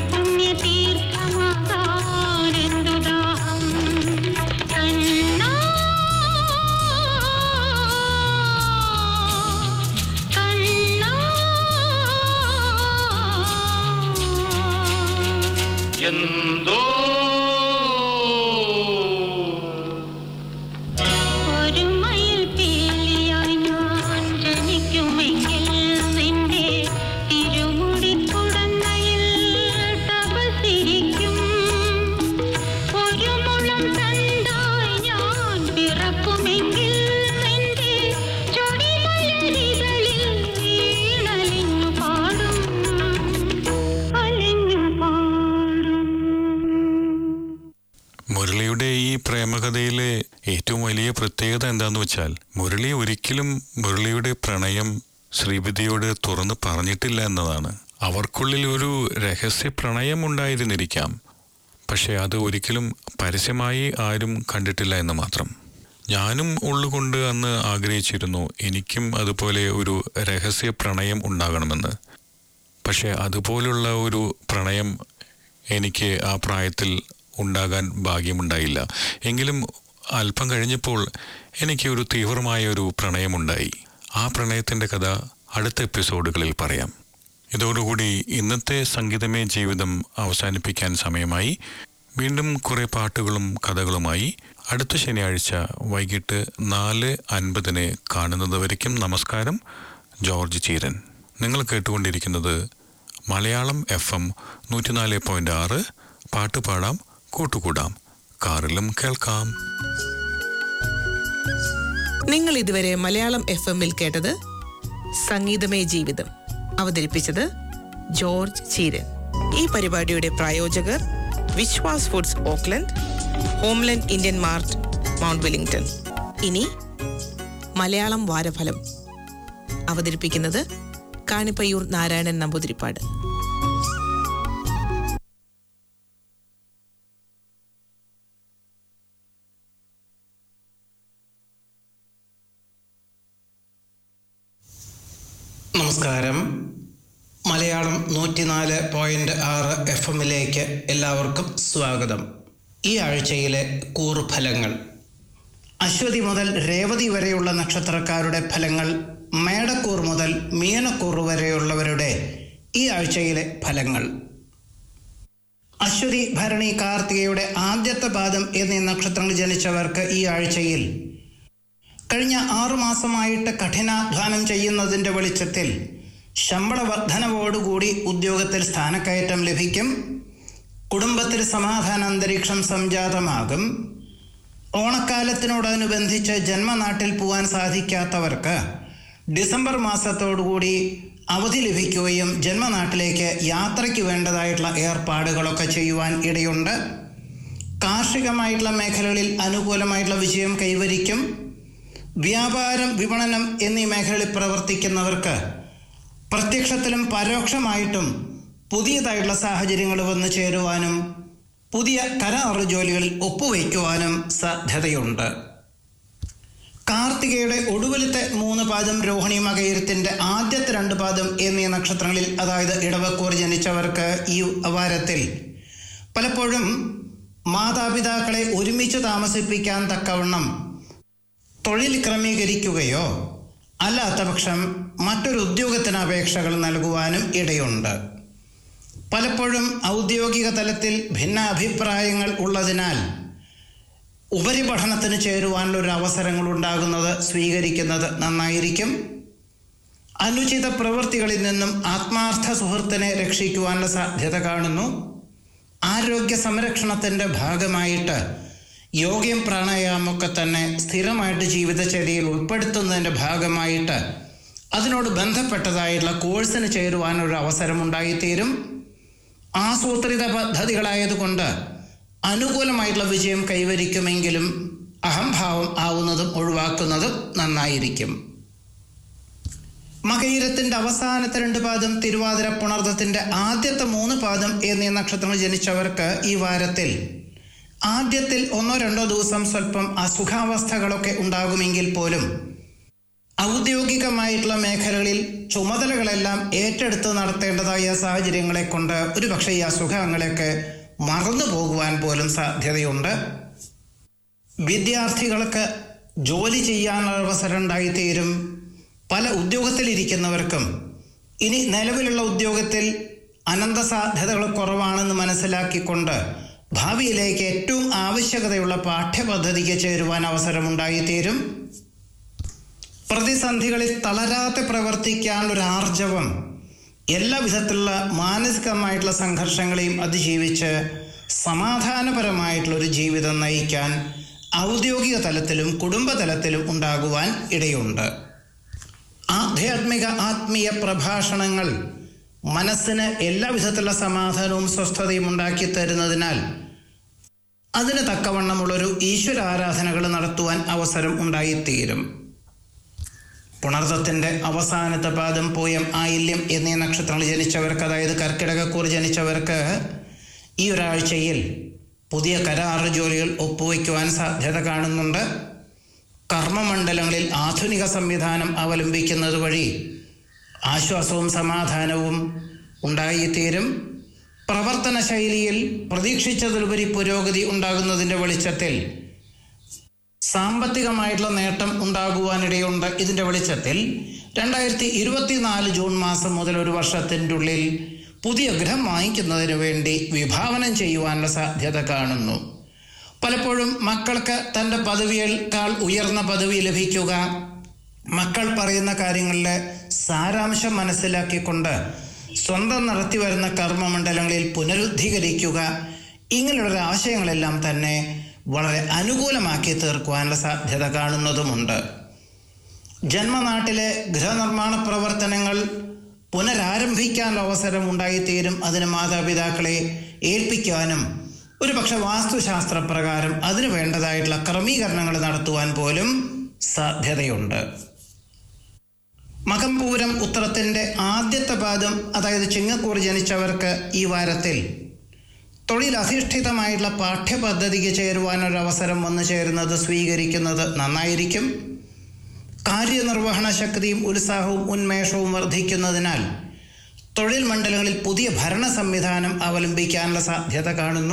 പുണ്യതീർത്ഥമാകാനെന്തു ദാഹം കണ്ണാ കണ്ണാ എന്തോ ഒരു മയിൽ പീലിയായി ഞാൻ ജനിക്കുമെങ്കിൽ നിന്റെ തിരുമുടിക്കുടന്നയിൽ തപസ്സിരിക്കും ഒരു മുളം തണ്ടായി ഞാൻ പിറക്കുമെങ്കിൽ നിന്റെ ചൊടിമലരികളിൽ വീണലിഞ്ഞു പാടും അലിഞ്ഞു പാടും മുരളിയുടെ ഈ പ്രേമകഥയിലെ ഏറ്റവും വലിയ പ്രത്യേകത എന്താന്ന് വെച്ചാൽ മുരളി ഒരിക്കലും മുരളിയുടെ പ്രണയം ശ്രീവിദ്യയോട് തുറന്ന് പറഞ്ഞിട്ടില്ല എന്നതാണ് അവർക്കുള്ളിൽ ഒരു രഹസ്യ പ്രണയം ഉണ്ടായിരുന്നിരിക്കാം പക്ഷെ അത് ഒരിക്കലും പരസ്യമായി ആരും കണ്ടിട്ടില്ല എന്ന് മാത്രം ഞാനും ഉള്ളുകൊണ്ട് അന്ന് ആഗ്രഹിച്ചിരുന്നു എനിക്കും അതുപോലെ ഒരു രഹസ്യ പ്രണയം ഉണ്ടാകണമെന്ന് പക്ഷെ അതുപോലുള്ള ഒരു പ്രണയം എനിക്ക് ആ പ്രായത്തിൽ ഉണ്ടാകാൻ ഭാഗ്യമുണ്ടായില്ല എങ്കിലും അല്പം കഴിഞ്ഞപ്പോൾ എനിക്ക് ഒരു തീവ്രമായ ഒരു പ്രണയമുണ്ടായി ആ പ്രണയത്തിൻ്റെ കഥ അടുത്ത എപ്പിസോഡുകളിൽ പറയാം ഇതോടുകൂടി ഇന്നത്തെ സംഗീതമേ ജീവിതം അവസാനിപ്പിക്കാൻ സമയമായി വീണ്ടും കുറെ പാട്ടുകളും കഥകളുമായി അടുത്ത ശനിയാഴ്ച വൈകിട്ട് നാല് അൻപതിന് കാണുന്നതുവരയ്ക്കും നമസ്കാരം ജോർജ് ചീരൻ നിങ്ങൾ കേട്ടുകൊണ്ടിരിക്കുന്നത് മലയാളം എഫ് എം നൂറ്റിനാല് പോയിന്റ് ആറ് പാട്ട് പാടാം കൂട്ടുകൂടാം കാറിലും കേൾക്കാം നിങ്ങൾ ഇതുവരെ മലയാളം എഫ് എമ്മിൽ കേട്ടത് സംഗീതമേ ജീവിതം അവതരിപ്പിച്ചത് ജോർജ് ചീരൻ ഈ പരിപാടിയുടെ പ്രായോജകർ Vishwas foods Auckland Homeland Indian mart Mount Wellington ഇനി മലയാളം വാരഫലം അവതരിപ്പിക്കുന്നത് കാണിപ്പയ്യൂർ നാരായണൻ നമ്പൂതിരിപ്പാട് നമസ്കാരം മലയാളം നൂറ്റിനാല് പോയിന്റ് ആറ് എഫ് എമ്മിലേക്ക് എല്ലാവർക്കും സ്വാഗതം ഈ ആഴ്ചയിലെ കൂറുഫലങ്ങൾ അശ്വതി മുതൽ രേവതി വരെയുള്ള നക്ഷത്രക്കാരുടെ ഫലങ്ങൾ മേടക്കൂർ മുതൽ മീനക്കൂർ വരെയുള്ളവരുടെ ഈ ആഴ്ചയിലെ ഫലങ്ങൾ അശ്വതി ഭരണി കാർത്തികയുടെ ആദ്യത്തെ പാദം എന്നീ നക്ഷത്രങ്ങൾ ജനിച്ചവർക്ക് ഈ ആഴ്ചയിൽ കഴിഞ്ഞ ആറു മാസമായിട്ട് കഠിനാധ്വാനം ചെയ്യുന്നതിൻ്റെ വെളിച്ചത്തിൽ ശമ്പള വർധനവോടുകൂടി ഉദ്യോഗത്തിൽ സ്ഥാനക്കയറ്റം ലഭിക്കും കുടുംബത്തിൽ സമാധാന അന്തരീക്ഷം സംജാതമാകും ഓണക്കാലത്തിനോടനുബന്ധിച്ച് ജന്മനാട്ടിൽ പോകാൻ സാധിക്കാത്തവർക്ക് ഡിസംബർ മാസത്തോടുകൂടി അവധി ലഭിക്കുകയും ജന്മനാട്ടിലേക്ക് യാത്രയ്ക്ക് വേണ്ടതായിട്ടുള്ള ഏർപ്പാടുകളൊക്കെ ചെയ്യുവാൻ ഇടയുണ്ട് കാർഷികമായിട്ടുള്ള മേഖലകളിൽ അനുകൂലമായിട്ടുള്ള വിജയം കൈവരിക്കും വ്യാപാരം വിപണനം എന്നീ മേഖലകളിൽ പ്രവർത്തിക്കുന്നവർക്ക് പ്രത്യക്ഷത്തിലും പരോക്ഷമായിട്ടും പുതിയതായിട്ടുള്ള സാഹചര്യങ്ങൾ വന്നു ചേരുവാനും പുതിയ കരാർ ജോലികളിൽ ഒപ്പുവയ്ക്കുവാനും സാധ്യതയുണ്ട് കാർത്തികയുടെ ഒടുവിലത്തെ മൂന്ന് പാദം രോഹിണി മകയിരത്തിൻ്റെ ആദ്യത്തെ രണ്ട് പാദം എന്നീ നക്ഷത്രങ്ങളിൽ അതായത് ഇടവക്കൂർ ജനിച്ചവർക്ക് ഈ വാരത്തിൽ പലപ്പോഴും മാതാപിതാക്കളെ ഒരുമിച്ച് താമസിപ്പിക്കാൻ തക്കവണ്ണം തൊഴിൽ ക്രമീകരിക്കുകയോ അല്ലാത്ത പക്ഷം മറ്റൊരു ഉദ്യോഗത്തിന് അപേക്ഷകൾ നൽകുവാനും ഇടയുണ്ട് പലപ്പോഴും ഔദ്യോഗിക തലത്തിൽ ഭിന്നാഭിപ്രായങ്ങൾ ഉള്ളതിനാൽ ഉപരിപഠനത്തിന് ചേരുവാനുള്ള ഒരു അവസരങ്ങൾ ഉണ്ടാകുന്നത് സ്വീകരിക്കുന്നത് നന്നായിരിക്കും അനുചിത പ്രവൃത്തികളിൽ നിന്നും ആത്മാർത്ഥ സുഹൃത്തിനെ രക്ഷിക്കുവാനുള്ള സാധ്യത കാണുന്നു ആരോഗ്യ സംരക്ഷണത്തിൻ്റെ ഭാഗമായിട്ട് യോഗയും പ്രാണായാമമൊക്കെ തന്നെ സ്ഥിരമായിട്ട് ജീവിതചര്യയിൽ ഉൾപ്പെടുത്തുന്നതിൻ്റെ ഭാഗമായിട്ട് അതിനോട് ബന്ധപ്പെട്ടതായിട്ടുള്ള കോഴ്സിന് ചേരുവാനൊരു അവസരമുണ്ടായിത്തീരും ആസൂത്രിത പദ്ധതികളായതുകൊണ്ട് അനുകൂലമായിട്ടുള്ള വിജയം കൈവരിക്കുമെങ്കിലും അഹംഭാവം ആവുന്നതും ഒഴിവാക്കുന്നതും നന്നായിരിക്കും മകയിരത്തിന്റെ അവസാനത്തെ രണ്ട് പാദം തിരുവാതിര പുണർദത്തിന്റെ ആദ്യത്തെ മൂന്ന് പാദം എന്നീ നക്ഷത്രങ്ങൾ ജനിച്ചവർക്ക് ഈ വാരത്തിൽ ആദ്യത്തിൽ ഒന്നോ രണ്ടോ ദിവസം സ്വല്പം അസുഖാവസ്ഥകളൊക്കെ ഉണ്ടാകുമെങ്കിൽ പോലും ഔദ്യോഗികമായിട്ടുള്ള മേഖലകളിൽ ചുമതലകളെല്ലാം ഏറ്റെടുത്ത് നടത്തേണ്ടതായ സാഹചര്യങ്ങളെ കൊണ്ട് ഒരുപക്ഷെ ഈ അസുഖങ്ങളെയൊക്കെ മറന്നു പോകുവാൻ പോലും സാധ്യതയുണ്ട് വിദ്യാർത്ഥികൾക്ക് ജോലി ചെയ്യാനുള്ള അവസരം ഉണ്ടായിത്തീരും പല ഉദ്യോഗത്തിലിരിക്കുന്നവർക്കും ഇനി നിലവിലുള്ള ഉദ്യോഗത്തിൽ അനന്ത സാധ്യതകൾ കുറവാണെന്ന് മനസ്സിലാക്കിക്കൊണ്ട് ഭാവിയിലേക്ക് ഏറ്റവും ആവശ്യകതയുള്ള പാഠ്യപദ്ധതിക്ക് ചേരുവാൻ അവസരമുണ്ടായിത്തീരും പ്രതിസന്ധികളിൽ തളരാതെ പ്രവർത്തിക്കാനുള്ള ഒരു ആർജവം എല്ലാ വിധത്തിലുള്ള മാനസികമായിട്ടുള്ള സംഘർഷങ്ങളെയും അതിജീവിച്ച് സമാധാനപരമായിട്ടുള്ള ഒരു ജീവിതം നയിക്കാൻ ഔദ്യോഗിക തലത്തിലും കുടുംബ തലത്തിലും ഉണ്ടാകുവാൻ ഇടയുണ്ട് ആധ്യാത്മിക ആത്മീയ പ്രഭാഷണങ്ങൾ മനസ്സിന് എല്ലാ വിധത്തിലുള്ള സമാധാനവും സ്വസ്ഥതയും ഉണ്ടാക്കി തരുന്നതിനാൽ അതിന് തക്കവണ്ണമുള്ളൊരു ഈശ്വര ആരാധനകൾ നടത്തുവാൻ അവസരം ഉണ്ടായിത്തീരും പുണർദത്തിൻ്റെ അവസാനത്തെ പാദം പൂയം ആയില്യം എന്നീ നക്ഷത്രങ്ങൾ ജനിച്ചവർക്ക് അതായത് കർക്കിടകക്കൂർ ജനിച്ചവർക്ക് ഈ ഒരാഴ്ചയിൽ പുതിയ കരാറ് ജോലികൾ ഒപ്പുവയ്ക്കുവാൻ സാധ്യത കാണുന്നുണ്ട് കർമ്മമണ്ഡലങ്ങളിൽ ആധുനിക സംവിധാനം അവലംബിക്കുന്നത് വഴി ആശ്വാസവും സമാധാനവും ഉണ്ടായിത്തീരും പ്രവർത്തന ശൈലിയിൽ പ്രതീക്ഷിച്ചതിലുപരി പുരോഗതി ഉണ്ടാകുന്നതിൻ്റെ വെളിച്ചത്തിൽ സാമ്പത്തികമായിട്ടുള്ള നേട്ടം ഉണ്ടാകുവാനിടയുണ്ട് ഇതിൻ്റെ വെളിച്ചത്തിൽ രണ്ടായിരത്തി ഇരുപത്തിനാല് ജൂൺ മാസം മുതൽ ഒരു വർഷത്തിൻ്റെ ഉള്ളിൽ പുതിയ ഗൃഹം വാങ്ങിക്കുന്നതിന് വേണ്ടി വിഭാവനം ചെയ്യുവാനുള്ള സാധ്യത കാണുന്നു പലപ്പോഴും മക്കൾക്ക് തൻ്റെ പദവിയേക്കാൾ ഉയർന്ന പദവി ലഭിക്കുക മക്കൾ പറയുന്ന കാര്യങ്ങളിലെ സാരാംശം മനസ്സിലാക്കിക്കൊണ്ട് സ്വന്തം നടത്തി വരുന്ന കർമ്മമണ്ഡലങ്ങളിൽ പുനരുദ്ധീകരിക്കുക ഇങ്ങനെയുള്ള ആശയങ്ങളെല്ലാം തന്നെ വളരെ അനുകൂലമാക്കി തീർക്കുവാനുള്ള സാധ്യത കാണുന്നതുമുണ്ട് ജന്മനാട്ടിലെ ഗൃഹനിർമ്മാണ പ്രവർത്തനങ്ങൾ പുനരാരംഭിക്കാനുള്ള അവസരം ഉണ്ടായിത്തീരും അതിന് മാതാപിതാക്കളെ ഏൽപ്പിക്കാനും ഒരു പക്ഷെ വാസ്തുശാസ്ത്രപ്രകാരം അതിന് വേണ്ടതായിട്ടുള്ള ക്രമീകരണങ്ങൾ നടത്തുവാൻ പോലും സാധ്യതയുണ്ട് മകംപൂരം ഉത്തരത്തിൻ്റെ ആദ്യത്തെ പാദം അതായത് ചിങ്ങക്കൂർ ജനിച്ചവർക്ക് ഈ വാരത്തിൽ തൊഴിലധിഷ്ഠിതമായിട്ടുള്ള പാഠ്യപദ്ധതിക്ക് ചേരുവാനൊരു അവസരം വന്നു ചേരുന്നത് സ്വീകരിക്കുന്നത് നന്നായിരിക്കും കാര്യനിർവഹണ ശക്തിയും ഉത്സാഹവും ഉന്മേഷവും വർദ്ധിക്കുന്നതിനാൽ തൊഴിൽ മണ്ഡലങ്ങളിൽ പുതിയ ഭരണ സംവിധാനം അവലംബിക്കാനുള്ള സാധ്യത കാണുന്നു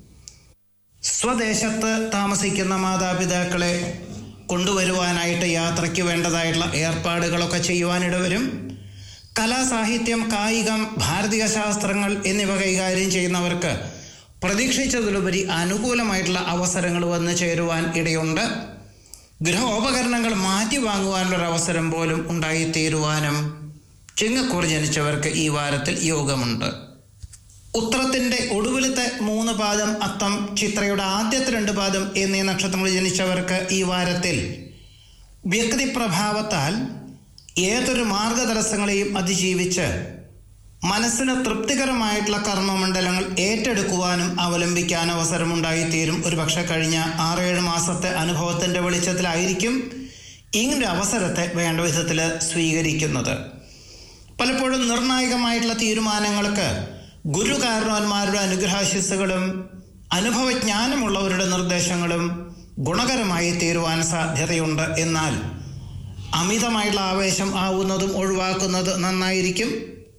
സ്വദേശത്ത് താമസിക്കുന്ന മാതാപിതാക്കളെ കൊണ്ടുവരുവാനായിട്ട് യാത്രയ്ക്ക് വേണ്ടതായിട്ടുള്ള ഏർപ്പാടുകളൊക്കെ ചെയ്യുവാനിടവരും കലാസാഹിത്യം കായികം ഭാരതീയ ശാസ്ത്രങ്ങൾ എന്നിവ കൈകാര്യം ചെയ്യുന്നവർക്ക് പ്രതീക്ഷിച്ചതിലുപരി അനുകൂലമായിട്ടുള്ള അവസരങ്ങൾ വന്നു ചേരുവാൻ ഇടയുണ്ട് ഗൃഹോപകരണങ്ങൾ മാറ്റി വാങ്ങുവാനുള്ള അവസരം പോലും ഉണ്ടായിത്തീരുവാനും ചിങ്ങക്കൂർ ജനിച്ചവർക്ക് ഈ വാരത്തിൽ യോഗമുണ്ട് ഉത്രത്തിൻ്റെ ഒടുവിലത്തെ മൂന്ന് പാദം അത്തം ചിത്രയുടെ ആദ്യത്തെ രണ്ട് പാദം എന്നീ നക്ഷത്രങ്ങൾ ജനിച്ചവർക്ക് ഈ വാരത്തിൽ വ്യക്തിപ്രഭാവത്താൽ ഏതൊരു മാർഗതടസ്സങ്ങളെയും അതിജീവിച്ച് മനസ്സിന് തൃപ്തികരമായിട്ടുള്ള കർമ്മമണ്ഡലങ്ങൾ ഏറ്റെടുക്കുവാനും അവലംബിക്കാൻ അവസരമുണ്ടായിത്തീരും ഒരുപക്ഷെ കഴിഞ്ഞ ആറേഴ് മാസത്തെ അനുഭവത്തിൻ്റെ വെളിച്ചത്തിലായിരിക്കും ഇങ്ങനൊരു അവസരത്തെ വേണ്ട വിധത്തിൽ സ്വീകരിക്കുന്നത് പലപ്പോഴും നിർണായകമായിട്ടുള്ള തീരുമാനങ്ങൾക്ക് ഗുരുകാരണവന്മാരുടെ അനുഗ്രഹാശിസ്സുകളും അനുഭവജ്ഞാനമുള്ളവരുടെ നിർദ്ദേശങ്ങളും ഗുണകരമായി തീരുവാൻ സാധ്യതയുണ്ട് എന്നാൽ അമിതമായിട്ടുള്ള ആവേശം ആവുന്നതും ഒഴിവാക്കുന്നത് നന്നായിരിക്കും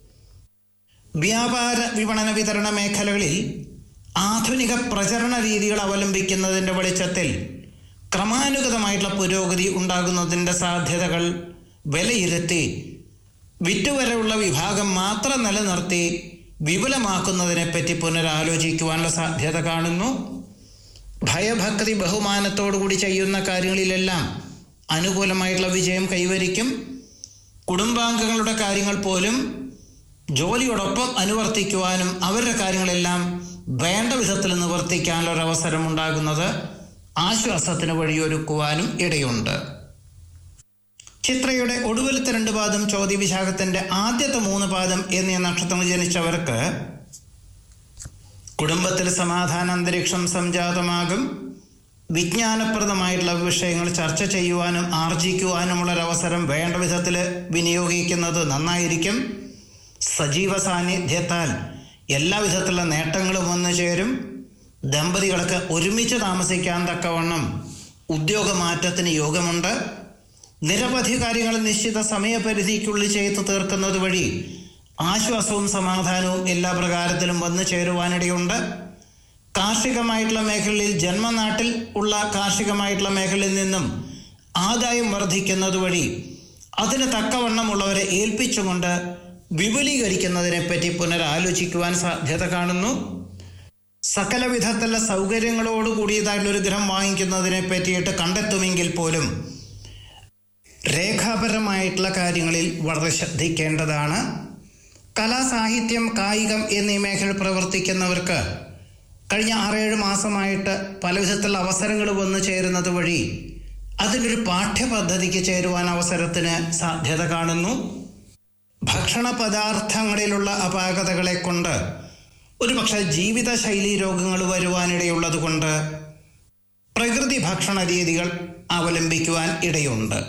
വ്യാപാര വിപണന വിതരണ മേഖലകളിൽ ആധുനിക പ്രചരണ രീതികൾ അവലംബിക്കുന്നതിൻ്റെ വെളിച്ചത്തിൽ ക്രമാനുഗതമായിട്ടുള്ള പുരോഗതി ഉണ്ടാകുന്നതിൻ്റെ സാധ്യതകൾ വിലയിരുത്തി വിറ്റുവരവുള്ള വിഭാഗം മാത്രം നിലനിർത്തി വിപുലമാക്കുന്നതിനെപ്പറ്റി പുനരാലോചിക്കുവാനുള്ള സാധ്യത കാണുന്നു ഭയഭക്തി ബഹുമാനത്തോടുകൂടി ചെയ്യുന്ന കാര്യങ്ങളിലെല്ലാം അനുകൂലമായിട്ടുള്ള വിജയം കൈവരിക്കും കുടുംബാംഗങ്ങളുടെ കാര്യങ്ങൾ പോലും ജോലിയോടൊപ്പം അനുവർത്തിക്കുവാനും അവരുടെ കാര്യങ്ങളെല്ലാം വേണ്ട വിധത്തിൽ നിവർത്തിക്കാനുള്ള ഒരു അവസരം ഉണ്ടാകുന്നത് ആശ്വാസത്തിന് വഴിയൊരുക്കുവാനും ഇടയുണ്ട് ചിത്രയുടെ ഒടുവിലത്തെ രണ്ട് പാദം ചോദ്യ വിശാഖത്തിന്റെ ആദ്യത്തെ മൂന്ന് പാദം എന്നീ നക്ഷത്രങ്ങൾ ജനിച്ചവർക്ക് കുടുംബത്തിൽ സമാധാന അന്തരീക്ഷം സംജാതമാകും വിജ്ഞാനപ്രദമായിട്ടുള്ള വിഷയങ്ങൾ ചർച്ച ചെയ്യുവാനും ആർജിക്കുവാനുമുള്ള ഒരു അവസരം വേണ്ട വിധത്തിൽ വിനിയോഗിക്കുന്നത് നന്നായിരിക്കും സജീവ സാന്നിധ്യത്താൽ എല്ലാ വിധത്തിലുള്ള നേട്ടങ്ങളും വന്നു ചേരും ദമ്പതികൾക്ക് ഒരുമിച്ച് താമസിക്കാൻ തക്കവണ്ണം ഉദ്യോഗമാറ്റത്തിന് യോഗമുണ്ട് നിരവധി കാര്യങ്ങൾ നിശ്ചിത സമയപരിധിക്കുള്ളിൽ ചെയ്തു തീർക്കുന്നത് വഴി ആശ്വാസവും സമാധാനവും എല്ലാ പ്രകാരത്തിലും വന്നു ചേരുവാനിടയുണ്ട് കാർഷികമായിട്ടുള്ള മേഖലയിൽ ജന്മനാട്ടിൽ ഉള്ള കാർഷികമായിട്ടുള്ള മേഖലയിൽ നിന്നും ആദായം വർദ്ധിക്കുന്നത് വഴി അതിന് തക്കവണ്ണമുള്ളവരെ ഏൽപ്പിച്ചുകൊണ്ട് വിപുലീകരിക്കുന്നതിനെപ്പറ്റി പുനരാലോചിക്കുവാൻ സാധ്യത കാണുന്നു സകല വിധത്തിലുള്ള സൗകര്യങ്ങളോട് കൂടിയതായിട്ടുള്ള ഒരു ഗ്രഹം വാങ്ങിക്കുന്നതിനെ പറ്റിയിട്ട് കണ്ടെത്തുമെങ്കിൽ പോലും രേഖാപരമായിട്ടുള്ള കാര്യങ്ങളിൽ വളരെ ശ്രദ്ധിക്കേണ്ടതാണ് കലാ സാഹിത്യം കായികം എന്നീ മേഖല പ്രവർത്തിക്കുന്നവർക്ക് കഴിഞ്ഞ ആറേഴ് മാസമായിട്ട് പല വിധത്തിലുള്ള അവസരങ്ങൾ വന്നു ചേരുന്നത് വഴി അതിനൊരു പാഠ്യപദ്ധതിക്ക് ചേരുവാൻ അവസരത്തിന് സാധ്യത കാണുന്നു ഭക്ഷണ പദാർത്ഥങ്ങളിലുള്ള അപാകതകളെ കൊണ്ട് ഒരുപക്ഷെ ജീവിതശൈലി രോഗങ്ങൾ വരുവാനിടയുള്ളത് കൊണ്ട് പ്രകൃതി ഭക്ഷണ രീതികൾ അവലംബിക്കുവാൻ ഇടയുണ്ട്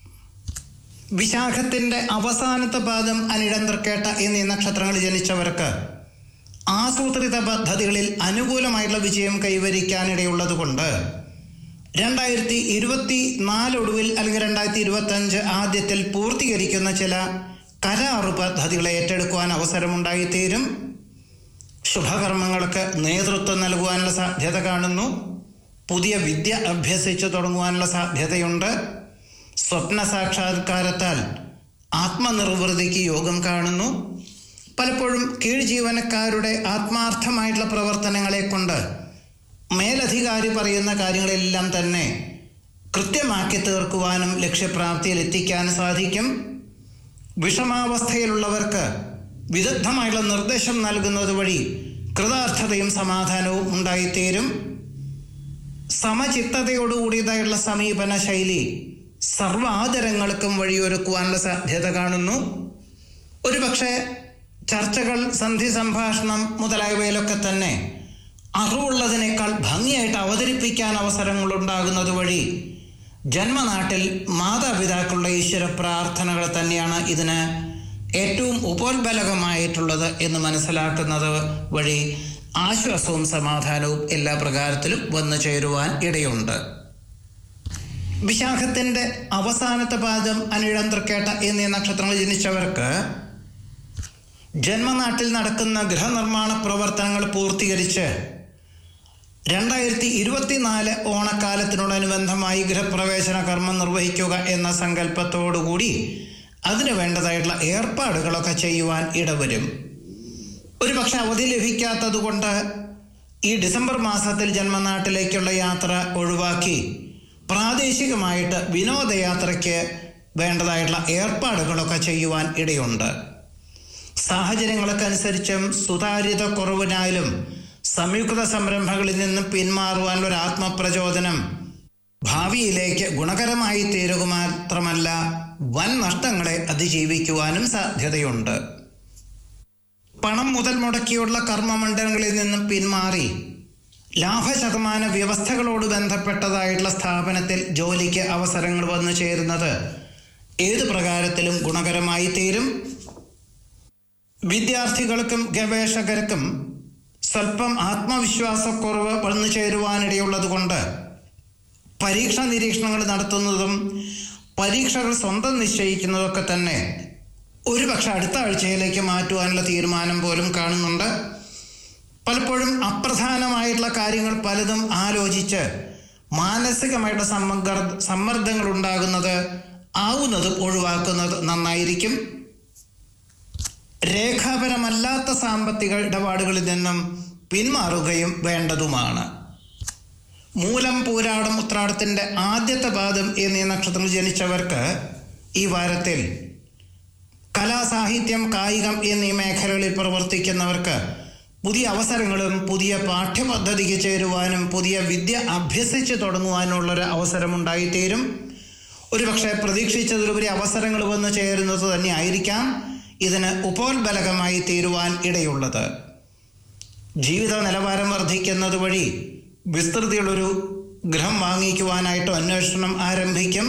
വിശാഖത്തിന്റെ അവസാനത്തെ പാദം അനിടം തൃക്കേട്ട എന്നീ നക്ഷത്രങ്ങൾ ജനിച്ചവർക്ക് ആസൂത്രിത പദ്ധതികളിൽ അനുകൂലമായിട്ടുള്ള വിജയം കൈവരിക്കാനിടയുള്ളത് കൊണ്ട് രണ്ടായിരത്തി ഇരുപത്തി നാലൊടുവിൽ അല്ലെങ്കിൽ രണ്ടായിരത്തി ഇരുപത്തി അഞ്ച് ആദ്യത്തിൽ പൂർത്തീകരിക്കുന്ന ചില കരാറ് പദ്ധതികളെ ഏറ്റെടുക്കുവാൻ അവസരമുണ്ടായിത്തീരും ശുഭകർമ്മങ്ങൾക്ക് നേതൃത്വം നൽകുവാനുള്ള സാധ്യത കാണുന്നു പുതിയ വിദ്യ അഭ്യസിച്ചു തുടങ്ങുവാനുള്ള സാധ്യതയുണ്ട് സ്വപ്ന സാക്ഷാത്കാരത്താൽ ആത്മനിർവൃതിക്ക് യോഗം കാണുന്നു പലപ്പോഴും കീഴ് ജീവനക്കാരുടെ ആത്മാർത്ഥമായിട്ടുള്ള പ്രവർത്തനങ്ങളെ കൊണ്ട് മേലധികാരി പറയുന്ന കാര്യങ്ങളെല്ലാം തന്നെ കൃത്യമാക്കി തീർക്കുവാനും ലക്ഷ്യപ്രാപ്തിയിൽ എത്തിക്കാനും സാധിക്കും വിഷമാവസ്ഥയിലുള്ളവർക്ക് വിദഗ്ധമായുള്ള നിർദ്ദേശം നൽകുന്നത് വഴി കൃതാർത്ഥതയും സമാധാനവും ഉണ്ടായിത്തീരും സമചിത്തതയോടുകൂടിയതായുള്ള സമീപന ശൈലി സർവാദരങ്ങൾക്കും വഴിയൊരുക്കുവാനുള്ള സാധ്യത കാണുന്നു ഒരുപക്ഷെ ചർച്ചകൾ സന്ധി സംഭാഷണം മുതലായവയിലൊക്കെ തന്നെ അറിവുള്ളതിനേക്കാൾ ഭംഗിയായിട്ട് അവതരിപ്പിക്കാൻ അവസരങ്ങൾ ഉണ്ടാകുന്നത് വഴി ജന്മനാട്ടിൽ മാതാപിതാക്കളുടെ ഈശ്വര പ്രാർത്ഥനകൾ തന്നെയാണ് ഇതിന് ഏറ്റവും ഉപോത്ബലകമായിട്ടുള്ളത് എന്ന് മനസ്സിലാക്കുന്നത് വഴി ആശ്വാസവും സമാധാനവും എല്ലാ പ്രകാരത്തിലും വന്നു ചേരുവാൻ ഇടയുണ്ട് വിശാഖത്തിന്റെ അവസാനത്തെ പാദം അനിഴം തൃക്കേട്ട എന്നീ നക്ഷത്രങ്ങൾ ജനിച്ചവർക്ക് ജന്മനാട്ടിൽ നടക്കുന്ന ഗൃഹനിർമ്മാണ പ്രവർത്തനങ്ങൾ പൂർത്തീകരിച്ച് രണ്ടായിരത്തി ഇരുപത്തിനാല് ഓണക്കാലത്തിനോടനുബന്ധമായി ഗൃഹപ്രവേശന കർമ്മം നിർവഹിക്കുക എന്ന സങ്കല്പത്തോടുകൂടി അതിന് വേണ്ടതായിട്ടുള്ള ഏർപ്പാടുകളൊക്കെ ചെയ്യുവാൻ ഇടവരും ഒരുപക്ഷെ അവധി ലഭിക്കാത്തത് കൊണ്ട് ഈ ഡിസംബർ മാസത്തിൽ ജന്മനാട്ടിലേക്കുള്ള യാത്ര ഒഴിവാക്കി പ്രാദേശികമായിട്ട് വിനോദയാത്രയ്ക്ക് വേണ്ടതായിട്ടുള്ള ഏർപ്പാടുകളൊക്കെ ചെയ്യുവാൻ ഇടയുണ്ട് സാഹചര്യങ്ങൾക്കനുസരിച്ചും സുതാര്യത കുറവിനാലും സംയുക്ത സംരംഭങ്ങളിൽ നിന്നും പിന്മാറുവാനുള്ള ഒരു ആത്മപ്രചോദനം ഭാവിയിലേക്ക് ഗുണകരമായി തീരുക മാത്രമല്ല വൻ നഷ്ടങ്ങളെ അതിജീവിക്കുവാനും സാധ്യതയുണ്ട് പണം മുതൽ മുടക്കിയുള്ള കർമ്മമണ്ഡലങ്ങളിൽ നിന്നും പിന്മാറി ലാഭശതമാന വ്യവസ്ഥകളോട് ബന്ധപ്പെട്ടതായിട്ടുള്ള സ്ഥാപനത്തിൽ ജോലിക്ക് അവസരങ്ങൾ വന്നു ചേരുന്നത് ഏത് പ്രകാരത്തിലും ഗുണകരമായി തീരും വിദ്യാർത്ഥികൾക്കും ഗവേഷകർക്കും സ്വല്പം ആത്മവിശ്വാസക്കുറവ് വന്നു ചേരുവാനിടയുള്ളത് കൊണ്ട് പരീക്ഷ നിരീക്ഷണങ്ങൾ നടത്തുന്നതും പരീക്ഷകൾ സ്വന്തം നിശ്ചയിക്കുന്നതൊക്കെ തന്നെ ഒരുപക്ഷെ അടുത്ത ആഴ്ചയിലേക്ക് മാറ്റുവാനുള്ള തീരുമാനം പോലും കാണുന്നുണ്ട് പലപ്പോഴും അപ്രധാനമായിട്ടുള്ള കാര്യങ്ങൾ പലതും ആലോചിച്ച് മാനസികമായിട്ടുള്ള സമ്മർദ്ദ സമ്മർദ്ദങ്ങൾ ഉണ്ടാകുന്നത് ആവുന്നതും ഒഴിവാക്കുന്നത് നന്നായിരിക്കും രേഖാപരമല്ലാത്ത സാമ്പത്തിക ഇടപാടുകളിൽ നിന്നും പിന്മാറുകയും വേണ്ടതുമാണ് മൂലം പൂരാടം ഉത്രാടത്തിന്റെ ആദ്യത്തെ പാദം എന്നീ നക്ഷത്രങ്ങൾ ജനിച്ചവർക്ക് ഈ വാരത്തിൽ കലാസാഹിത്യം കായികം എന്നീ മേഖലകളിൽ പ്രവർത്തിക്കുന്നവർക്ക് പുതിയ അവസരങ്ങളും പുതിയ പാഠ്യപദ്ധതിക്ക് ചേരുവാനും പുതിയ വിദ്യ അഭ്യസിച്ച് തുടങ്ങുവാനുള്ളൊരു അവസരമുണ്ടായിത്തീരും ഒരുപക്ഷെ പ്രതീക്ഷിച്ചതിലുപരി അവസരങ്ങൾ വന്നു ചേരുന്നത് തന്നെ ആയിരിക്കാം ഇതിന് ഉപോത്ബലകമായി തീരുവാൻ ഇടയുള്ളത് ജീവിത നിലവാരം വർദ്ധിക്കുന്നത് വഴി വിസ്തൃതിയുള്ളൊരു ഗൃഹം വാങ്ങിക്കുവാനായിട്ട് അന്വേഷണം ആരംഭിക്കും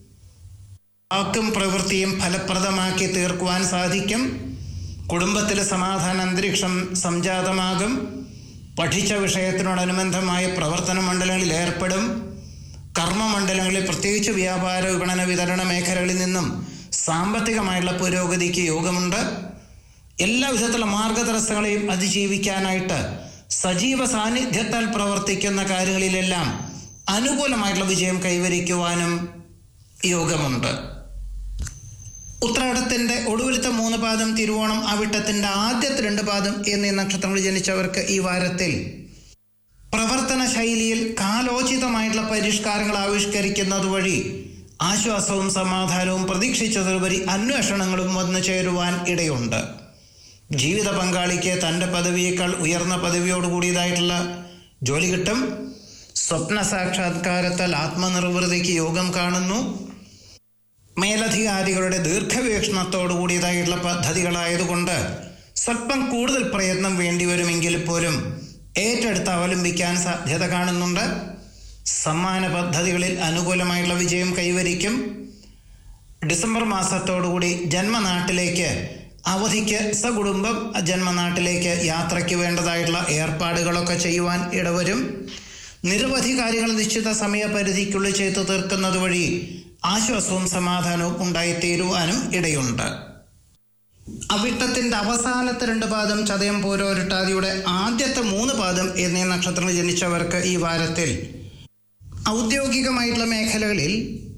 വാക്കും പ്രവൃത്തിയും ഫലപ്രദമാക്കി തീർക്കുവാൻ സാധിക്കും കുടുംബത്തിലെ സമാധാന അന്തരീക്ഷം സംജാതമാകും പഠിച്ച വിഷയത്തിനോടനുബന്ധമായ പ്രവർത്തന മണ്ഡലങ്ങളിൽ ഏർപ്പെടും കർമ്മമണ്ഡലങ്ങളിൽ പ്രത്യേകിച്ച് വ്യാപാര വിപണന വിതരണ മേഖലകളിൽ നിന്നും സാമ്പത്തികമായുള്ള പുരോഗതിക്ക് യോഗമുണ്ട് എല്ലാ വിധത്തിലുള്ള മാർഗതടസ്സങ്ങളെയും അതിജീവിക്കാനായിട്ട് സജീവ സാന്നിധ്യത്താൽ പ്രവർത്തിക്കുന്ന കാര്യങ്ങളിലെല്ലാം അനുകൂലമായിട്ടുള്ള വിജയം കൈവരിക്കുവാനും യോഗമുണ്ട് ഉത്രാടത്തിന്റെ ഒടുവിലത്തെ മൂന്ന് പാദം തിരുവോണം അവിട്ടത്തിന്റെ ആദ്യത്തെ രണ്ട് പാദം എന്നീ നക്ഷത്രങ്ങൾ ജനിച്ചവർക്ക് ഈ വാരത്തിൽ പ്രവർത്തന ശൈലിയിൽ കാലോചിതമായിട്ടുള്ള പരിഷ്കാരങ്ങൾ ആവിഷ്കരിക്കുന്നത് വഴി ആശ്വാസവും സമാധാനവും പ്രതീക്ഷിച്ചതിലുപരി അന്വേഷണങ്ങളും വന്നു ചേരുവാൻ ഇടയുണ്ട് ജീവിത പങ്കാളിക്ക് തൻ്റെ പദവിയേക്കാൾ ഉയർന്ന പദവിയോട് കൂടിയതായിട്ടുള്ള ജോലി കിട്ടും സ്വപ്ന സാക്ഷാത്കാരത്താൽ ആത്മനിർവൃതിക്ക് യോഗം കാണുന്നു മേലധികാരികളുടെ ദീർഘവീക്ഷണത്തോടു കൂടിയതായിട്ടുള്ള പദ്ധതികളായതുകൊണ്ട് സ്വല്പം കൂടുതൽ പ്രയത്നം വേണ്ടിവരുമെങ്കിൽ പോലും ഏറ്റെടുത്ത് അവലംബിക്കാൻ സാധ്യത കാണുന്നുണ്ട് സമ്മാന പദ്ധതികളിൽ അനുകൂലമായുള്ള വിജയം കൈവരിക്കും ഡിസംബർ മാസത്തോടുകൂടി ജന്മനാട്ടിലേക്ക് അവധിക്ക് സകുടുംബം ജന്മനാട്ടിലേക്ക് യാത്രയ്ക്ക് വേണ്ടതായിട്ടുള്ള ഏർപ്പാടുകളൊക്കെ ചെയ്യുവാൻ ഇടവരും നിരവധി കാര്യങ്ങൾ നിശ്ചിത സമയപരിധിക്കുള്ളിൽ ചെയ്തു തീർക്കുന്നത് വഴി ആശ്വാസവും സമാധാനവും ഉണ്ടായിത്തീരുവാനും ഇടയുണ്ട് അവിട്ടത്തിന്റെ അവസാനത്തെ രണ്ട് പാദം ചതയം പൂരോരുട്ടാതിയുടെ ആദ്യത്തെ മൂന്ന് പാദം എന്നീ നക്ഷത്രങ്ങൾ ജനിച്ചവർക്ക് ഈ വാരത്തിൽ ഔദ്യോഗികമായിട്ടുള്ള മേഖലകളിൽ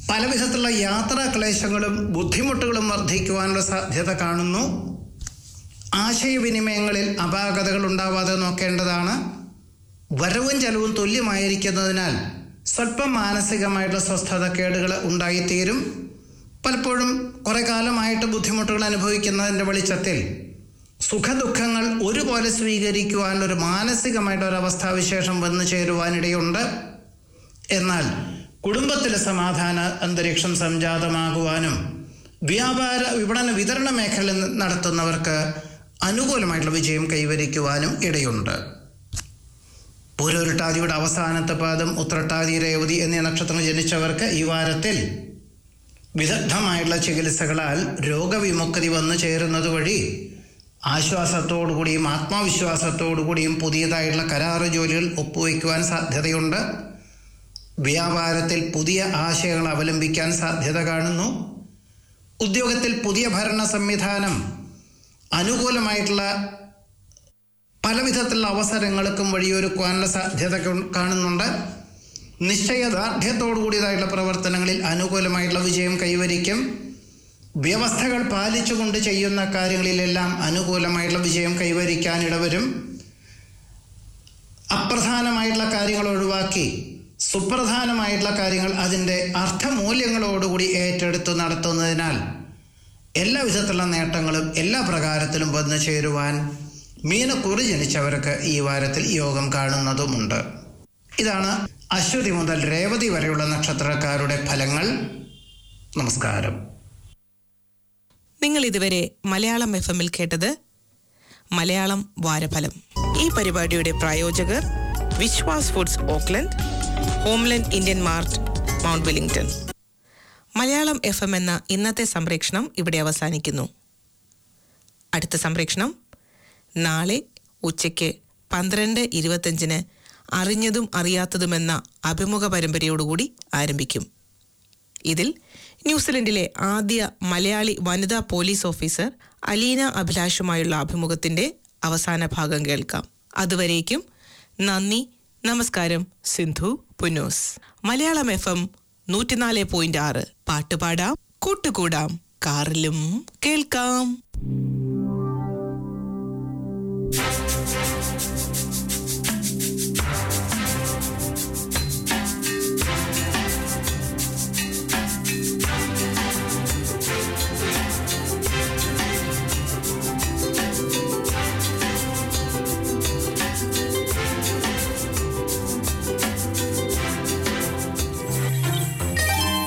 പല വിധത്തിലുള്ള യാത്രാ ക്ലേശങ്ങളും ബുദ്ധിമുട്ടുകളും വർദ്ധിക്കുവാനുള്ള സാധ്യത കാണുന്നു ആശയവിനിമയങ്ങളിൽ അപാകതകൾ ഉണ്ടാവാതെ നോക്കേണ്ടതാണ് വരവും ചെലവും തുല്യമായിരിക്കുന്നതിനാൽ സ്വല്പം മാനസികമായിട്ടുള്ള സ്വസ്ഥതക്കേടുകൾ ഉണ്ടായിത്തീരും പലപ്പോഴും കുറെ കാലമായിട്ട് ബുദ്ധിമുട്ടുകൾ അനുഭവിക്കുന്നതിൻ്റെ വെളിച്ചത്തിൽ സുഖദുഃഖങ്ങൾ ഒരുപോലെ സ്വീകരിക്കുവാൻ ഒരു മാനസികമായിട്ടൊരു അവസ്ഥാവിശേഷം വന്നു ചേരുവാനിടയുണ്ട് എന്നാൽ കുടുംബത്തിലെ സമാധാന അന്തരീക്ഷം സംജാതമാകുവാനും വ്യാപാര വിപണന വിതരണ മേഖലയിൽ നടത്തുന്നവർക്ക് അനുകൂലമായിട്ടുള്ള വിജയം കൈവരിക്കുവാനും ഇടയുണ്ട് പൂരോരുട്ടാതിയുടെ അവസാനത്തെ പാദം ഉത്രട്ടാതി രേവതി എന്നീ നക്ഷത്രങ്ങൾ ജനിച്ചവർക്ക് ഈ വാരത്തിൽ വിദഗ്ധമായിട്ടുള്ള ചികിത്സകളാൽ രോഗവിമുക്തി വന്നു ചേരുന്നത് വഴി ആശ്വാസത്തോടുകൂടിയും ആത്മവിശ്വാസത്തോടുകൂടിയും പുതിയതായിട്ടുള്ള കരാറ് ജോലികൾ ഒപ്പുവയ്ക്കുവാൻ സാധ്യതയുണ്ട് വ്യാപാരത്തിൽ പുതിയ ആശയങ്ങൾ അവലംബിക്കാൻ സാധ്യത കാണുന്നു ഉദ്യോഗത്തിൽ പുതിയ ഭരണ സംവിധാനം അനുകൂലമായിട്ടുള്ള പല വിധത്തിലുള്ള അവസരങ്ങൾക്കും വഴിയൊരുക്കുവാനുള്ള സാധ്യത ക- കാണുന്നുണ്ട് നിശ്ചയദാർഢ്യത്തോടു കൂടിയതായിട്ടുള്ള പ്രവർത്തനങ്ങളിൽ അനുകൂലമായിട്ടുള്ള വിജയം കൈവരിക്കും വ്യവസ്ഥകൾ പാലിച്ചുകൊണ്ട് ചെയ്യുന്ന കാര്യങ്ങളിലെല്ലാം അനുകൂലമായിട്ടുള്ള വിജയം കൈവരിക്കാൻ ഇടവരും അപ്രധാനമായിട്ടുള്ള കാര്യങ്ങൾ ഒഴിവാക്കി സുപ്രധാനമായിട്ടുള്ള കാര്യങ്ങൾ അതിൻ്റെ അർത്ഥമൂല്യങ്ങളോടുകൂടി ഏറ്റെടുത്ത് നടത്തുന്നതിനാൽ എല്ലാ വിധത്തിലുള്ള നേട്ടങ്ങളും എല്ലാ പ്രകാരത്തിലും വന്നു ചേരുവാൻ മീനക്കുറി ജനിച്ചവർക്ക് ഈ വാരത്തിൽ യോഗം കാണുന്നതുമുണ്ട് ഇതാണ് അശ്വതി മുതൽ രേവതി വരെയുള്ള നക്ഷത്രക്കാരുടെ ഫലങ്ങൾ നമസ്കാരം നിങ്ങൾ ഇതുവരെ മലയാളം എഫ് എമ്മിൽ കേട്ടത് മലയാളം വാരഫലം ഈ പരിപാടിയുടെ പ്രായോജകർ Vishwas foods Auckland Homeland Indian mart Mount Wellington Malayalam F M എന്ന ഇന്നത്തെ സംപ്രേക്ഷണം ഇവിടെ അവസാനിക്കുന്നു അടുത്ത സംപ്രേക്ഷണം നാളെ ഉച്ചയ്ക്ക് പന്ത്രണ്ട് ഇരുപത്തഞ്ചിന് അറിഞ്ഞതും അറിയാത്തതുമെന്ന അഭിമുഖ പരമ്പരയോടുകൂടി ആരംഭിക്കും ഇതിൽ ന്യൂസിലൻഡിലെ ആദ്യ മലയാളി വനിതാ പോലീസ് ഓഫീസർ അലീന അഭിലാഷുമായുള്ള അഭിമുഖത്തിന്റെ അവസാന ഭാഗം കേൾക്കാം അതുവരേക്കും നന്ദി നമസ്കാരം സിന്ധു പുന്നൂസ് മലയാളം എഫ് എം നൂറ്റിനാല് പോയിന്റ് ആറ് പാട്ടുപാടാം കൂട്ടുകൂടാം കാറിലും കേൾക്കാം